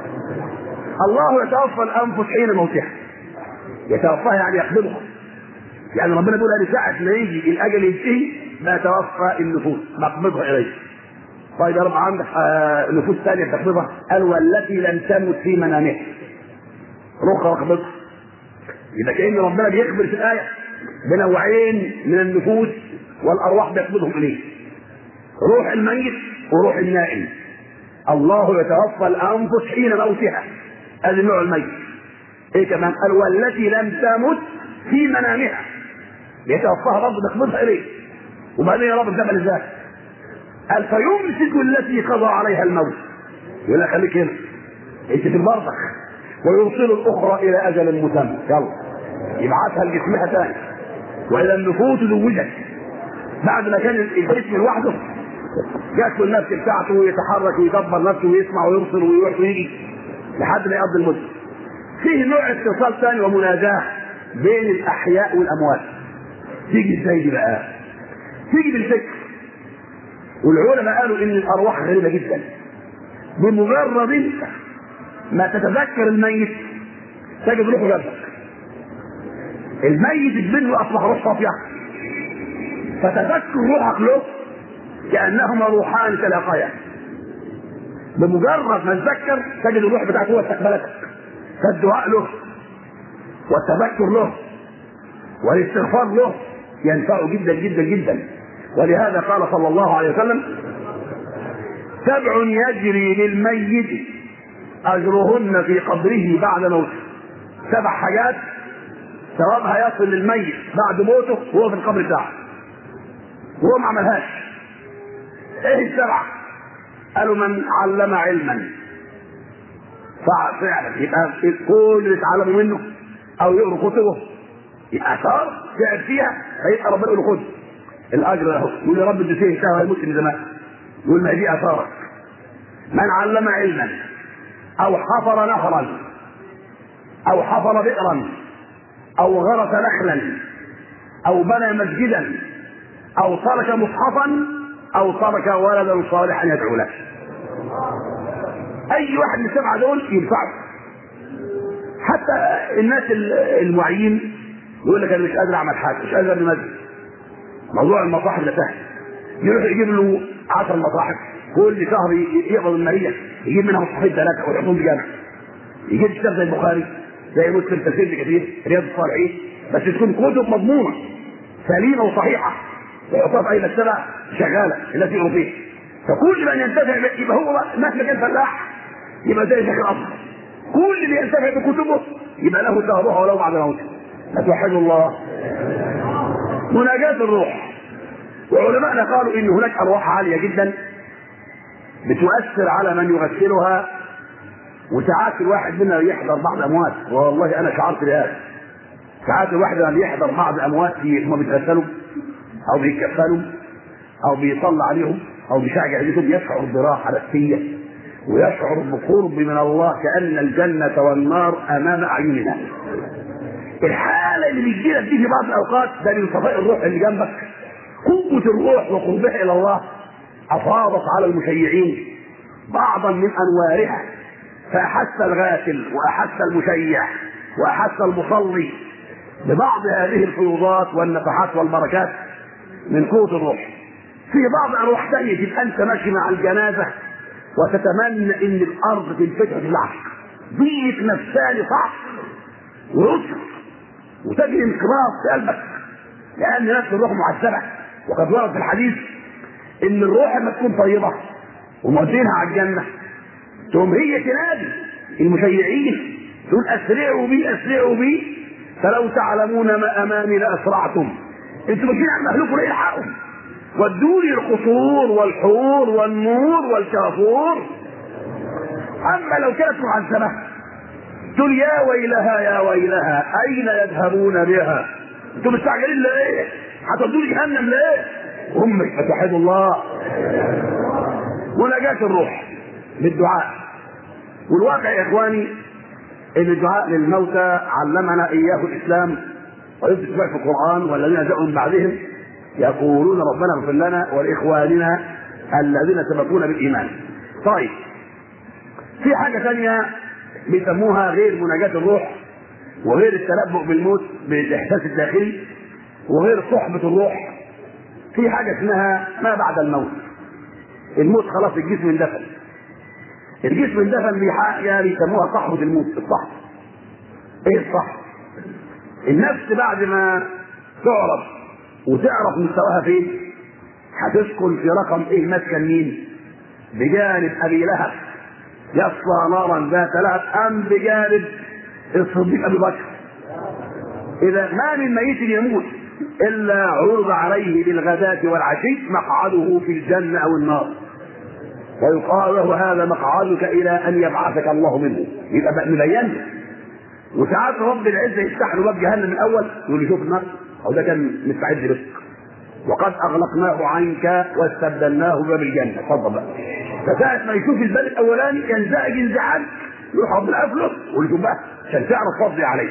الله يتوفى الانفس حين موتها يتوفاها يعني يقبضها يعني ربنا بيقول ان ساعه ما يجي الاجل ينتهي ما توفى النفوس نقبضها اليه طيب يا رب عندك آه نفوس ثانيه تقبضها قال والتي لم تمت في منامها رخى واقبضها يبقى كان ربنا بيخبر في الايه بنوعين من النفوس والارواح بيقبضهم اليه روح الميت وروح النائم الله يتوفى الانفس حين موتها هذا النوع الميت ايه كمان قال والتي لم تمت في منامها يتوفاها برضه بيقبضها اليه وبعدين يا رب جبل ازاي قال فيمسك التي قضى عليها الموت يقول لك خليك هنا انت في البرزخ ويرسل الاخرى الى اجل مسمى يلا يبعثها لجسمها ثاني واذا النفوس زوجت بعد ما كان الجسم لوحده جات له النفس بتاعته ويتحرك ويدبر نفسه ويسمع ويرسل ويروح ويجي لحد ما يقضي المده. فيه نوع اتصال ثاني ومناجاه بين الاحياء والاموات. تيجي ازاي دي بقى؟ تيجي بالفكر. والعلماء قالوا ان الارواح غريبه جدا. بمجرد انت ما تتذكر الميت تجد روحه جنبك. الميت منه اصبح روح صافيه. فتذكر روحك له كانهما روحان تلاقيا بمجرد ما تذكر تجد الروح بتاعته هو استقبلتك فالدعاء له والتذكر له والاستغفار له ينفعه جدا جدا جدا ولهذا قال صلى الله عليه وسلم سبع يجري للميت اجرهن في قبره بعد موته سبع حاجات ثوابها يصل للميت بعد موته وهو في القبر بتاعه وهو ما عملهاش ايه السبعه؟ قالوا من علم علما فعلا يبقى كل اللي اتعلموا منه او يقروا كتبه يبقى اثار تعب فيها هيبقى ربنا يقول له خد الاجر اهو يقول يا رب ادي فيه شهوه هيموت من زمان يقول ما دي اثارك من علم علما او حفر نهرا او حفر بئرا او غرس نخلا او بنى مسجدا او ترك مصحفا او ترك ولدا صالحا يدعو له اي واحد من السبعه دول ينفعه حتى الناس المعين يقول لك انا مش قادر اعمل حاجه مش قادر ابني مسجد موضوع المصاحف ده سهل يروح يجيب له 10 مصاحف كل شهر يقبض الماليه يجيب منها مصحفين ثلاثه ويحطهم في جامع يجيب كتاب زي البخاري زي مسلم تفسير كثير رياض الصالحين بس تكون كتب مضمونه سليمه وصحيحه ويحطها في اي مكتبه شغاله التي يقروا فيها فكل من ينتفع يبقى هو مهما كان فلاح يبقى زي شيخ الاصل كل اللي ينتفع بكتبه يبقى له ثوابها ولو بعد موته فتوحدوا الله مناجاة الروح وعلماءنا قالوا ان هناك ارواح عاليه جدا بتؤثر على من يغسلها وساعات الواحد منا يحضر بعض اموات والله انا شعرت بهذا ساعات الواحد لما يحضر بعض اموات هم بيتغسلوا او بيكفنوا او بيصلى عليهم او بيشجع عليهم يشعر براحه نفسيه ويشعر بقرب من الله كان الجنه والنار امام اعيننا الحاله اللي بتجي لك دي في بعض الاوقات ده من صفاء الروح اللي جنبك قوه الروح وقربها الى الله افاضت على المشيعين بعضا من انوارها فاحس الغاسل واحس المشيع واحس المصلي ببعض هذه الفيوضات والنفحات والبركات من قوه الروح في بعض ارواح ثانيه تبقى انت ماشي مع الجنازه وتتمنى ان الارض تنفتح تبلعك ضيق نفساني صعب ويسر وتجري انقراض في قلبك لان نفس الروح معذبه وقد ورد في الحديث ان الروح لما تكون طيبه ومودينها على الجنه تقوم هي تنادي المشيعين تقول اسرعوا بي اسرعوا بي فلو تعلمون ما امامي لاسرعتم انتوا ماشيين على مهلكوا ليه الحقوا ودوني القصور والحور والنور والكافور اما لو كانت معذبه تقول يا ويلها يا ويلها اين يذهبون بها انتوا مستعجلين لايه هتودوني جهنم لايه امك فتحد الله مناجاة الروح بالدعاء والواقع يا اخواني ان الدعاء للموتى علمنا اياه الاسلام ويثبت في القران والذين جاءوا من بعدهم يقولون ربنا اغفر لنا ولاخواننا الذين سبقونا بالايمان. طيب في حاجه ثانيه بيسموها غير مناجاة الروح وغير التنبؤ بالموت بالاحساس الداخلي وغير صحبة الروح في حاجة اسمها ما بعد الموت الموت خلاص الجسم اندفن الجسم اندفن بحاجة بيسموها صحبة الموت الصحب ايه الصحب النفس بعد ما تعرف وتعرف مستواها فين هتسكن في رقم ايه مسكن مين بجانب ابي لهب يصلى نارا ذات لهب ام بجانب الصديق ابي بكر اذا ما من ميت يموت الا عرض عليه بالغداة والعشي مقعده في الجنة او النار ويقال له هذا مقعدك الى ان يبعثك الله منه يبقى بقى مبين وساعات رب العزه يفتح له باب جهنم من الاول يقول له شوف النار او ده كان مستعد بك وقد اغلقناه عنك واستبدلناه بباب الجنه اتفضل بقى فساعة ما يشوف الباب الاولاني ينزعج انزعاج يروح ربنا قافله ويقول له بقى عشان تعرف فضلي عليه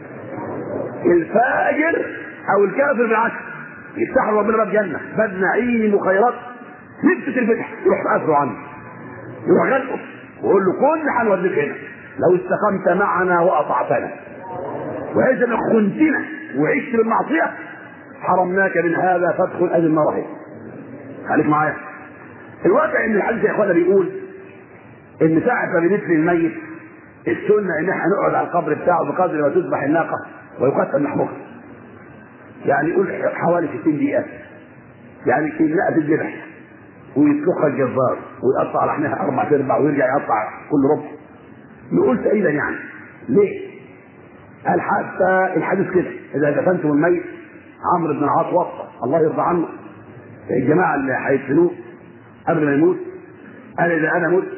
الفاجر او الكافر بالعكس يفتح له ربنا باب جنه باب نعيم وخيرات نفسه الفتح يروح قافله عنه يروح غلقه ويقول له كل هنوديك هنا لو استقمت معنا واطعتنا واذا ما خنتنا وعشت بالمعصيه حرمناك من هذا فادخل ادي النار اهي خليك معايا الواقع ان الحديث يا اخوانا بيقول ان ساعه ما بندفن الميت السنه ان احنا نقعد على القبر بتاعه بقدر ما تذبح الناقه ويقتل لحمها يعني يقول حوالي 60 دقيقه يعني الناقه تذبح ويطلقها الجزار ويقطع لحمها اربع ارباع ويرجع يقطع كل ربع نقول تقريبا يعني ليه؟ قال حتى الحديث كده اذا دفنتم الميت عمرو بن العاص وصى الله يرضى عنه الجماعه اللي هيدفنوه قبل ما يموت قال اذا انا مت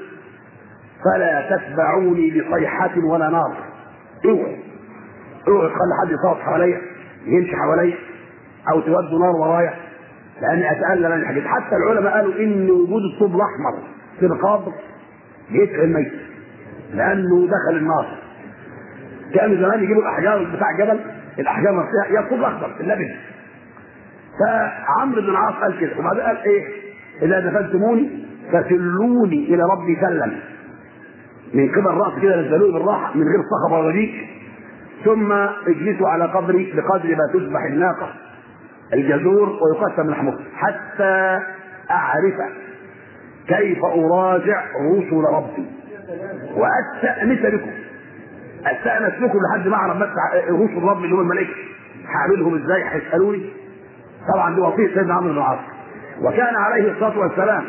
فلا تتبعوني بصيحة ولا نار اوعوا اوعوا تخلي حد يصوت حواليا يمشي حواليا او تودوا نار ورايا لاني اتالم من الحديث حتى العلماء قالوا ان وجود الطوب الاحمر في القبر يتعب الميت لانه دخل النار كانوا زمان يجيبوا الاحجار بتاع الجبل الاحجار نفسها هي الطوب الاخضر اللبن فعمرو بن العاص قال كده وبعدين قال ايه اذا دفنتموني فسلوني الى ربي سلم من قبل راس كده نزلوني بالراحه من غير صخب ولا ضيق ثم اجلسوا على قبري بقدر ما تذبح الناقه الجزور ويقسم لحمه حتى اعرف كيف اراجع رسل ربي واستانس بكم استانس بكم لحد ما اعرف بس رسل ربي اللي هم الملائكه هعملهم ازاي هيسالوني طبعا دي وصيه سيدنا عمرو بن العاص وكان عليه الصلاه والسلام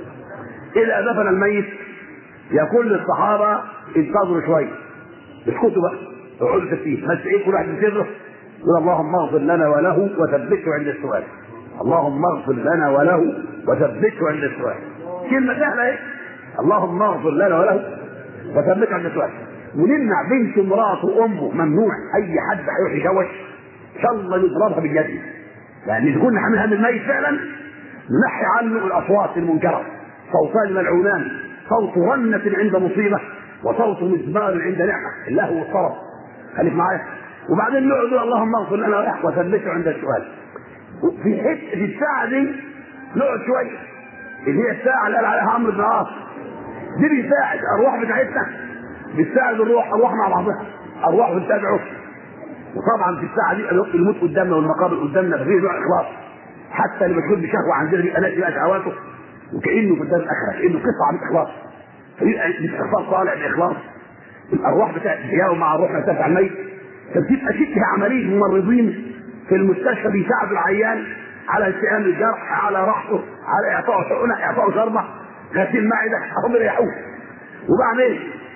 اذا دفن الميت يقول للصحابه انتظروا شويه اسكتوا بقى اقعدوا تكتيف بس ايه كل واحد يسره يقول اللهم اغفر لنا وله وثبته عند السؤال اللهم اغفر لنا وله وثبته عند السؤال كلمه سهله ايه اللهم اغفر لنا وله وثبته عند السؤال ونمنع بنت امراته وامه ممنوع اي حد هيروح يشوش ان شاء الله يضربها باليد لان تكون حاملها من الميت فعلا ننحي عنه الاصوات المنكره صوتان ملعونان صوت رنة عند مصيبة وصوت مزمار عند نعمة الله والطرب خليك معايا وبعدين نقعد اللهم اغفر لنا وثبته عند السؤال في حته في الساعة دي نقعد شوية اللي هي الساعة اللي قال عليها عمرو بن العاص دي بيساعد الأرواح بتاعتنا بتساعد الروح أرواح مع بعضها أرواح بتتابعه وطبعا في الساعة دي الموت قدامنا والمقابر قدامنا فيه نوع إخلاص حتى اللي مشغول بشهوة عندنا بيبقى ناسي بقى شهواته وكانه قدام الاخره كانه قطعه من الاخلاص فيبقى الاستغفار طالع باخلاص الارواح بتاعت تجاوب مع الروح نفسها بتاع الميت فبتبقى شبه عمليه ممرضين في المستشفى بيساعدوا العيان على التئام الجرح على راحته على اعطائه حقنه اعطائه شربه غسيل معده هم يريحوه وبعدين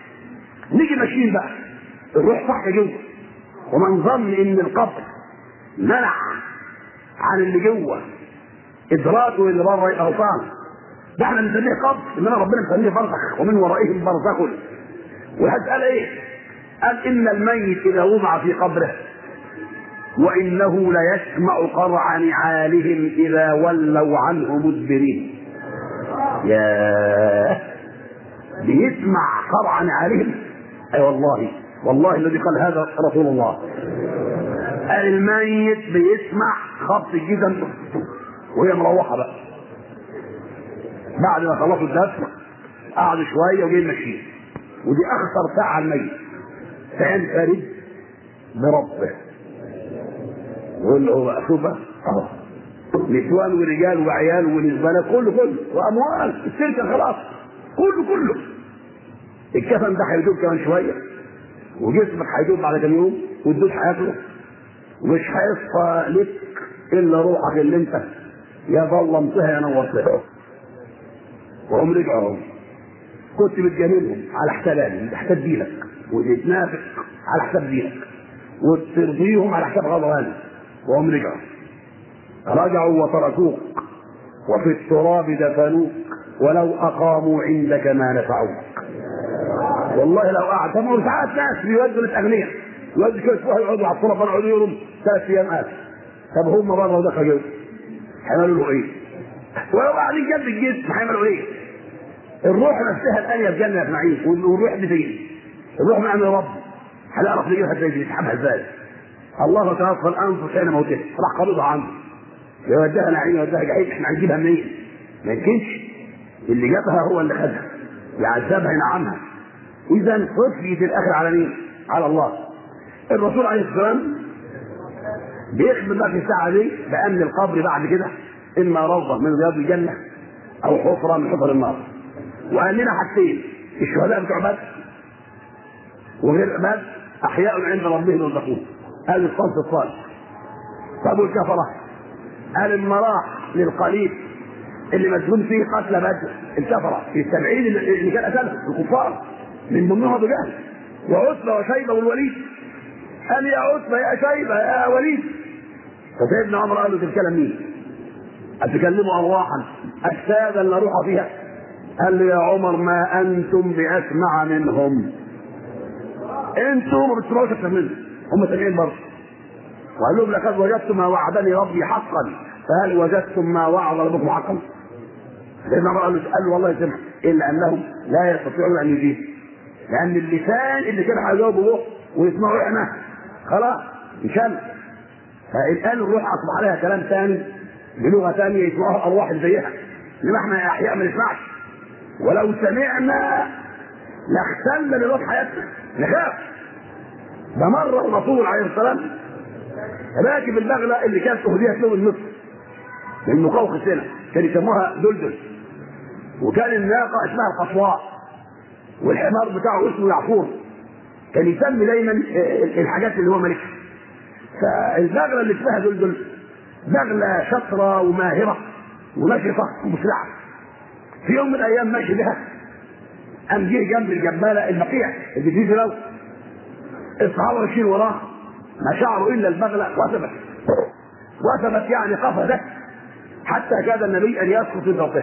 نيجي ماشيين بقى الروح صح جوه ومن ظن ان القبر منع عن اللي جوه ادراكه اللي بره يبقى غلطان ده احنا بنسميه قبر انما ربنا مسميه برزخ ومن ورائهم برزخ والحد قال ايه؟ قال ان الميت اذا وضع في قبره وانه ليسمع قرع نعالهم اذا ولوا عنه مدبرين يا بيسمع قرع نعالهم اي أيوة والله والله الذي قال هذا رسول الله قال الميت بيسمع خبط الجزم وهي مروحه بقى بعد ما خلصوا الدفن قعدوا شويه وجايين ماشيين ودي اخطر ساعه على الميت فينفرد بربه يقول له بقى شوف بقى اهو نسوان ورجال وعيال ونسبانات كله كله واموال السلكه خلاص كله كله الكفن ده هيدوب كمان شويه وجسمك هيدوب بعد كام يوم والدود هياكله ومش هيصفى لك الا روحك اللي انت يا ظلمتها يا نورتها وهم رجعوا كنت بتجاملهم على حساب حساب دينك وتتنافق على حساب دينك وترضيهم على حساب غضبانك وهم رجعوا رجعوا وتركوك وفي التراب دفنوك ولو اقاموا عندك ما نفعوك والله لو قعد طب ما هو ساعات ناس بيودوا للاغنياء يودوا شويه واحد يقعدوا على الطرف يقعدوا يوم ثلاث ايام قال طب هم بره ودخلوا جوه هيعملوا له ايه؟ ولو قاعدين جنب الجسم هيعملوا ايه؟ الروح نفسها الآن في جنة نعيم والروح دي فين؟ الروح من أمر رب هنعرف نجيبها ازاي نسحبها ازاي؟ الله توفى الأنفس حين موتها راح قبضها عنه يوديها نعيم يوديها جحيم احنا هنجيبها منين؟ ما يمكنش اللي جابها هو اللي خدها يعذبها ينعمها إذا صفية الآخر على مين؟ على الله الرسول عليه السلام بيخبر بقى في الساعة دي بأن القبر بعد كده إما روضة من رياض الجنة أو حفرة من حفر النار وقال لنا حاجتين الشهداء بتوع بدر وغير بدر احياء عند ربهم يرزقون قال الصنف الصالح طب والكفره قال المراح للقليل اللي مدفون فيه قتل بدر الكفره في السبعين اللي كان قتلهم الكفار من ضمنهم ابو جهل وعتبه وشيبه والوليد قال يا عتبه يا شيبه يا وليد فسيدنا عمر قال له تتكلم مين؟ أتكلموا أرواحا أجسادا لا روح فيها قال له يا عمر ما انتم باسمع منهم انتم ما بتسمعوش اكثر منهم هم سامعين برضه وقال لهم لقد وجدت ما وعدني ربي حقا فهل وجدتم ما وعد ربكم حقا؟ سيدنا عمر قال له قال له والله سمع الا انهم لا يستطيعون ان يجيبوا لان اللسان اللي كان هيجاوبه له ويسمعوا احنا خلاص انشل فالان الروح اصبح عليها كلام ثاني بلغه ثانيه يسمعوها ارواح زيها انما احنا يا احياء ما نسمعش ولو سمعنا لاختل لروح حياتنا نخاف ده مرة الرسول عليه السلام راكب البغلة اللي كانت أهديت له النصف من مقوقس هنا كان يسموها دلدل وكان الناقة اسمها القصواء والحمار بتاعه اسمه يعفور كان يسمي دايما الحاجات اللي هو ملكها فالبغلة اللي اسمها دلدل بغلة شطرة وماهرة ونشطة ومسرعة في يوم من الايام ماشي بها قام جه جنب الجباله البقيع اللي في لو الصحابه ماشيين وراه ما شعروا الا البغله وثبت وثبت يعني قفزت حتى كاد النبي ان يسقط في ضغطها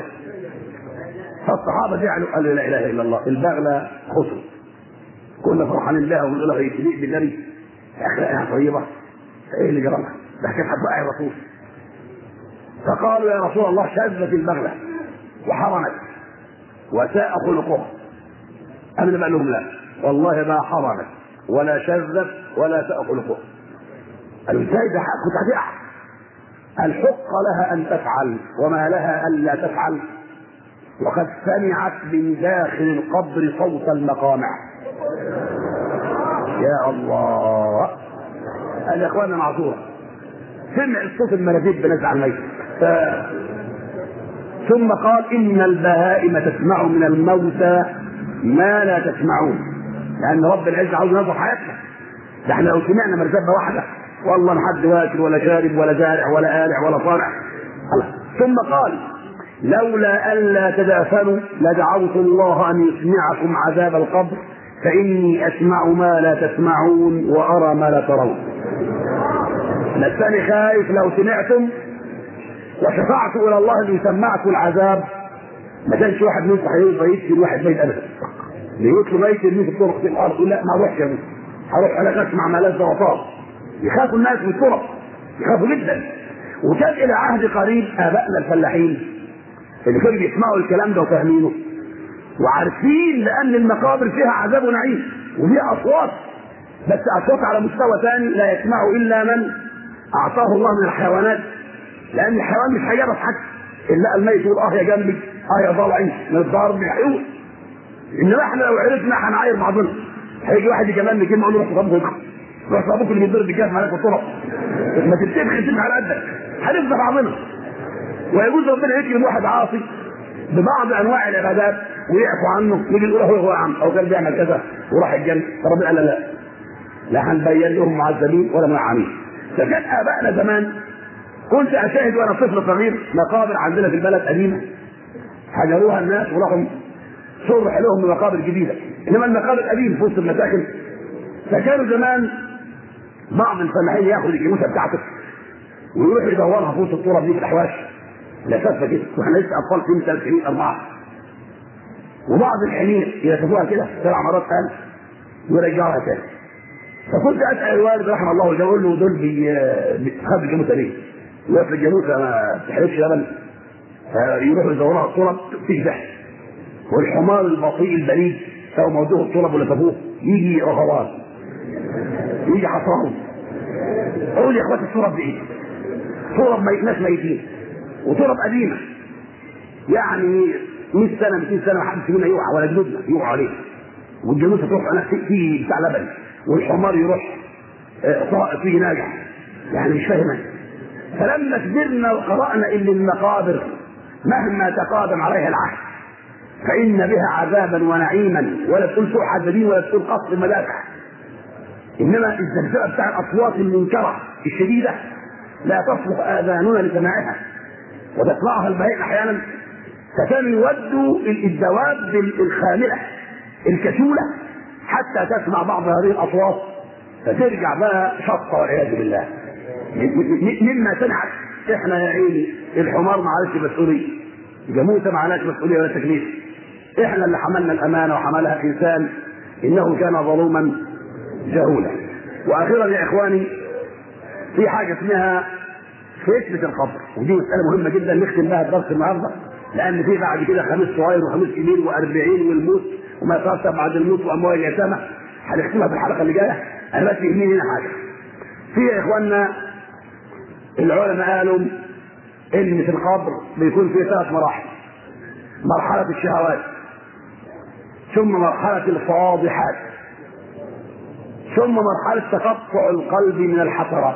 فالصحابه زعلوا قالوا لا اله الا الله البغله خسرت كنا فرحانين بها ونقول لها يتليق بالنبي اخلاقها طيبه ايه اللي جرى لها؟ ده كانت هتوقع الرسول فقالوا يا رسول الله شذت البغله وحرمت وساء خلقها أنا بقول لهم لا والله ما حرمت ولا شذت ولا ساء خلقها قالوا ازاي ده كنت هتقع الحق لها ان تفعل وما لها الا تفعل وقد سمعت من داخل القبر صوت المقامع يا الله قال يا اخوانا معذوره سمع الصوت المناديب بنزع الميت ف... ثم قال ان البهائم تسمع من الموتى ما لا تسمعون لان رب العزه عاوز ينظر حياتنا ده احنا لو سمعنا مرتبه واحده والله ما حد واكل ولا شارب ولا زارع ولا آلع ولا صانع ثم قال لولا ألا تدافنوا لدعوت الله أن يسمعكم عذاب القبر فإني أسمع ما لا تسمعون وأرى ما لا ترون لساني خايف لو سمعتم وشفعت إلى الله أن يسمعكم العذاب ما كانش واحد منكم هيرضى يدفن واحد ميت أبدا ليوت له ميت يرميه في الطرق في الأرض يقول لا ما أروحش يا هروح أنا أسمع ما لذ وطاب يخافوا الناس من الطرق يخافوا جدا وكان الى عهد قريب ابائنا الفلاحين اللي كانوا بيسمعوا الكلام ده وفاهمينه وعارفين لان المقابر فيها عذاب ونعيم وفيها اصوات بس اصوات على مستوى ثاني لا يسمعه الا من اعطاه الله من الحيوانات لان الحيوان مش هيجرب حد الا الميت يقول اه يا جنبي اه يا ضلعي من الضرب هيقول انما احنا لو عرفنا هنعاير بعضنا هيجي واحد يكلمني كلمه اقول له روح طب روح ابوك اللي بيضرب بالجاف عليك الطرق ما تتبخ تبقى على قدك هنفضل بعضنا ويجوز ربنا يكرم واحد عاصي ببعض انواع العبادات ويعفو عنه ويجي يقول هو هو عم او كان بيعمل كذا وراح الجنه فربنا قال لا لا هنبين لهم معذبين ولا منعمين فكان ابائنا زمان كنت اشاهد وانا طفل صغير مقابر عندنا في البلد قديمه حجروها الناس وراحوا صرح لهم مقابر جديده انما المقابر القديم في وسط المساكن فكانوا زمان بعض الفلاحين ياخذ الجاموسه بتاعته ويروح يدورها في وسط التراب دي في الاحواش لا شافه كده واحنا لسه اطفال فيهم ثلاث سنين اربعه وبعض الحمير يركبوها كده سبع مرات قال ويرجعوها تاني فكنت اسال الوالد رحمه الله والديه اقول له دول بيخبي الجاموسه ليه؟ يقف الجاموسه ما تحرقش لبن فيروحوا يدوروا الطلب تكدح والحمار البطيء البليد سواء موضوع الطلب ولا سابوه يجي رهوان يجي حصرهم اقول يا اخواتي التراب دي ايه؟ تراب ميت ناس ميتين وتراب قديمه يعني 100 سنه 200 سنه ما حدش فينا يوعى ولا جدودنا يوعى عليه والجاموسه تروح انا في بتاع لبن والحمار يروح طائف فيه ناجح يعني مش فاهم فلما كبرنا وقرانا ان المقابر مهما تقادم عليها العهد فان بها عذابا ونعيما ولا تقول سوء عذابين ولا تقول قصر مدافع انما الزلزال بتاع الاصوات المنكره الشديده لا تصلح اذاننا لسماعها وتسمعها البهائم احيانا فكانوا يودوا الدواب الخامله الكسوله حتى تسمع بعض هذه الاصوات فترجع بقى شطه والعياذ بالله مما سمعت احنا يا عيني الحمار ما عادش مسؤوليه جاموسه ما عليهاش مسؤوليه ولا تكليف احنا اللي حملنا الامانه وحملها انسان انه كان ظلوما جهولا واخيرا يا اخواني في حاجه اسمها فتنه القبر ودي مساله مهمه جدا نختم بها الدرس النهارده لان في بعد كده خميس صغير وخميس كبير وأربعين والموت وما يترتب بعد الموت واموال اليتامى هنختمها في الحلقه اللي جايه انا بس يهمني هنا حاجه في يا اخواننا العلماء قالوا ان في القبر بيكون في ثلاث مراحل مرحله الشهوات ثم مرحله الفاضحات ثم مرحله تقطع القلب من الحسرات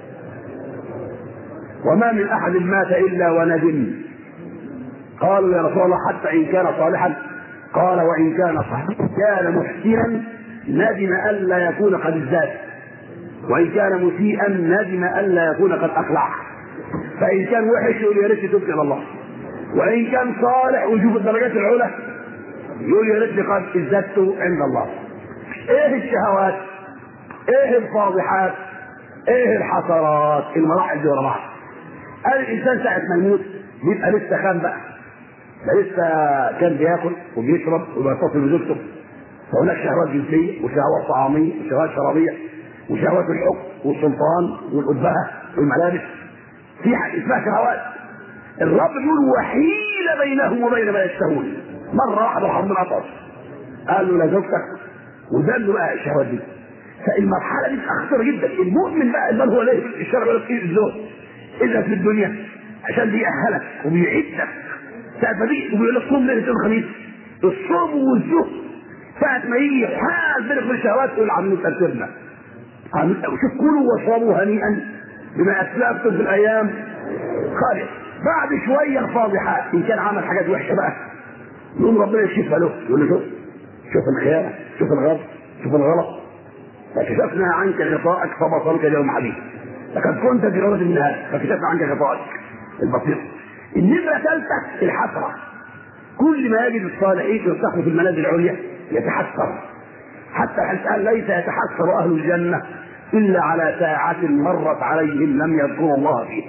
وما من احد مات الا وندم قالوا يا رسول الله حتى ان كان صالحا قال وان كان صالحا كان محسنا ندم الا يكون قد ازداد وان كان مسيئا ندم الا يكون قد اقلع فان كان وحش يقول يا ريت تبت الى الله وان كان صالح ويشوف الدرجات العلى يقول يا ريتني قد ازددت عند الله ايه الشهوات ايه الفاضحات ايه الحسرات المراحل دي ورا بعض قال الانسان ساعه ما يموت بيبقى لسه خام بقى ده لسه كان بياكل وبيشرب وبيتصل بزوجته فهناك شهوات جنسيه وشهوات طعاميه وشهوات شرابيه وشهوات الحكم والسلطان والأبهة والملابس في حاجة اسمها شهوات الرب يقول وحيل بينهم وبين ما يشتهون مرة واحدة الحرب العطاش قال له لا زوجتك ودلوا بقى الشهوات دي فالمرحلة دي خطيرة جدا المؤمن بقى اللي هو ليه الشرع يقول لك ايه الزهد إلا في الدنيا عشان بيأهلك وبيعدك ساعة ما تيجي وبيقول لك صوم ليلة الخميس الصوم والزهد ساعة ما يجي حال بينك وبين الشهوات تقول عم تأثرنا شوف كلوا واشربوا هنيئا بما اسلفتم في الايام خالص بعد شويه الفاضحات ان كان عمل حاجات وحشه بقى يقوم ربنا يكشفها له يقول له شوف شوف الخيانه شوف الغلط شوف الغلط فكشفنا عنك غطاءك فبصرك اليوم حديد لقد كنت في غرض من هذا فكشفنا عنك غطاءك البصير النمره ثالثه الحسره كل ما يجد الصالحين يرتقوا في المنازل العليا يتحسر حتى قال ليس يتحسر اهل الجنه الا على ساعه مرت عليهم لم يذكروا الله فيه.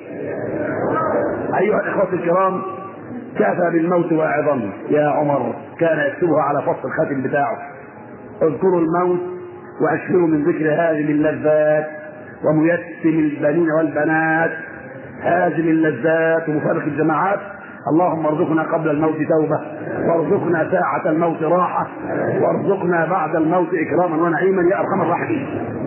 ايها الاخوه الكرام كفى بالموت واعظا يا عمر كان يكتبها على فصل الخاتم بتاعه. اذكروا الموت واشهروا من ذكر هازم اللذات وميسم البنين والبنات هازم اللذات ومفارق الجماعات اللهم ارزقنا قبل الموت توبة وارزقنا ساعة الموت راحة وارزقنا بعد الموت إكراما ونعيما يا أرحم الراحمين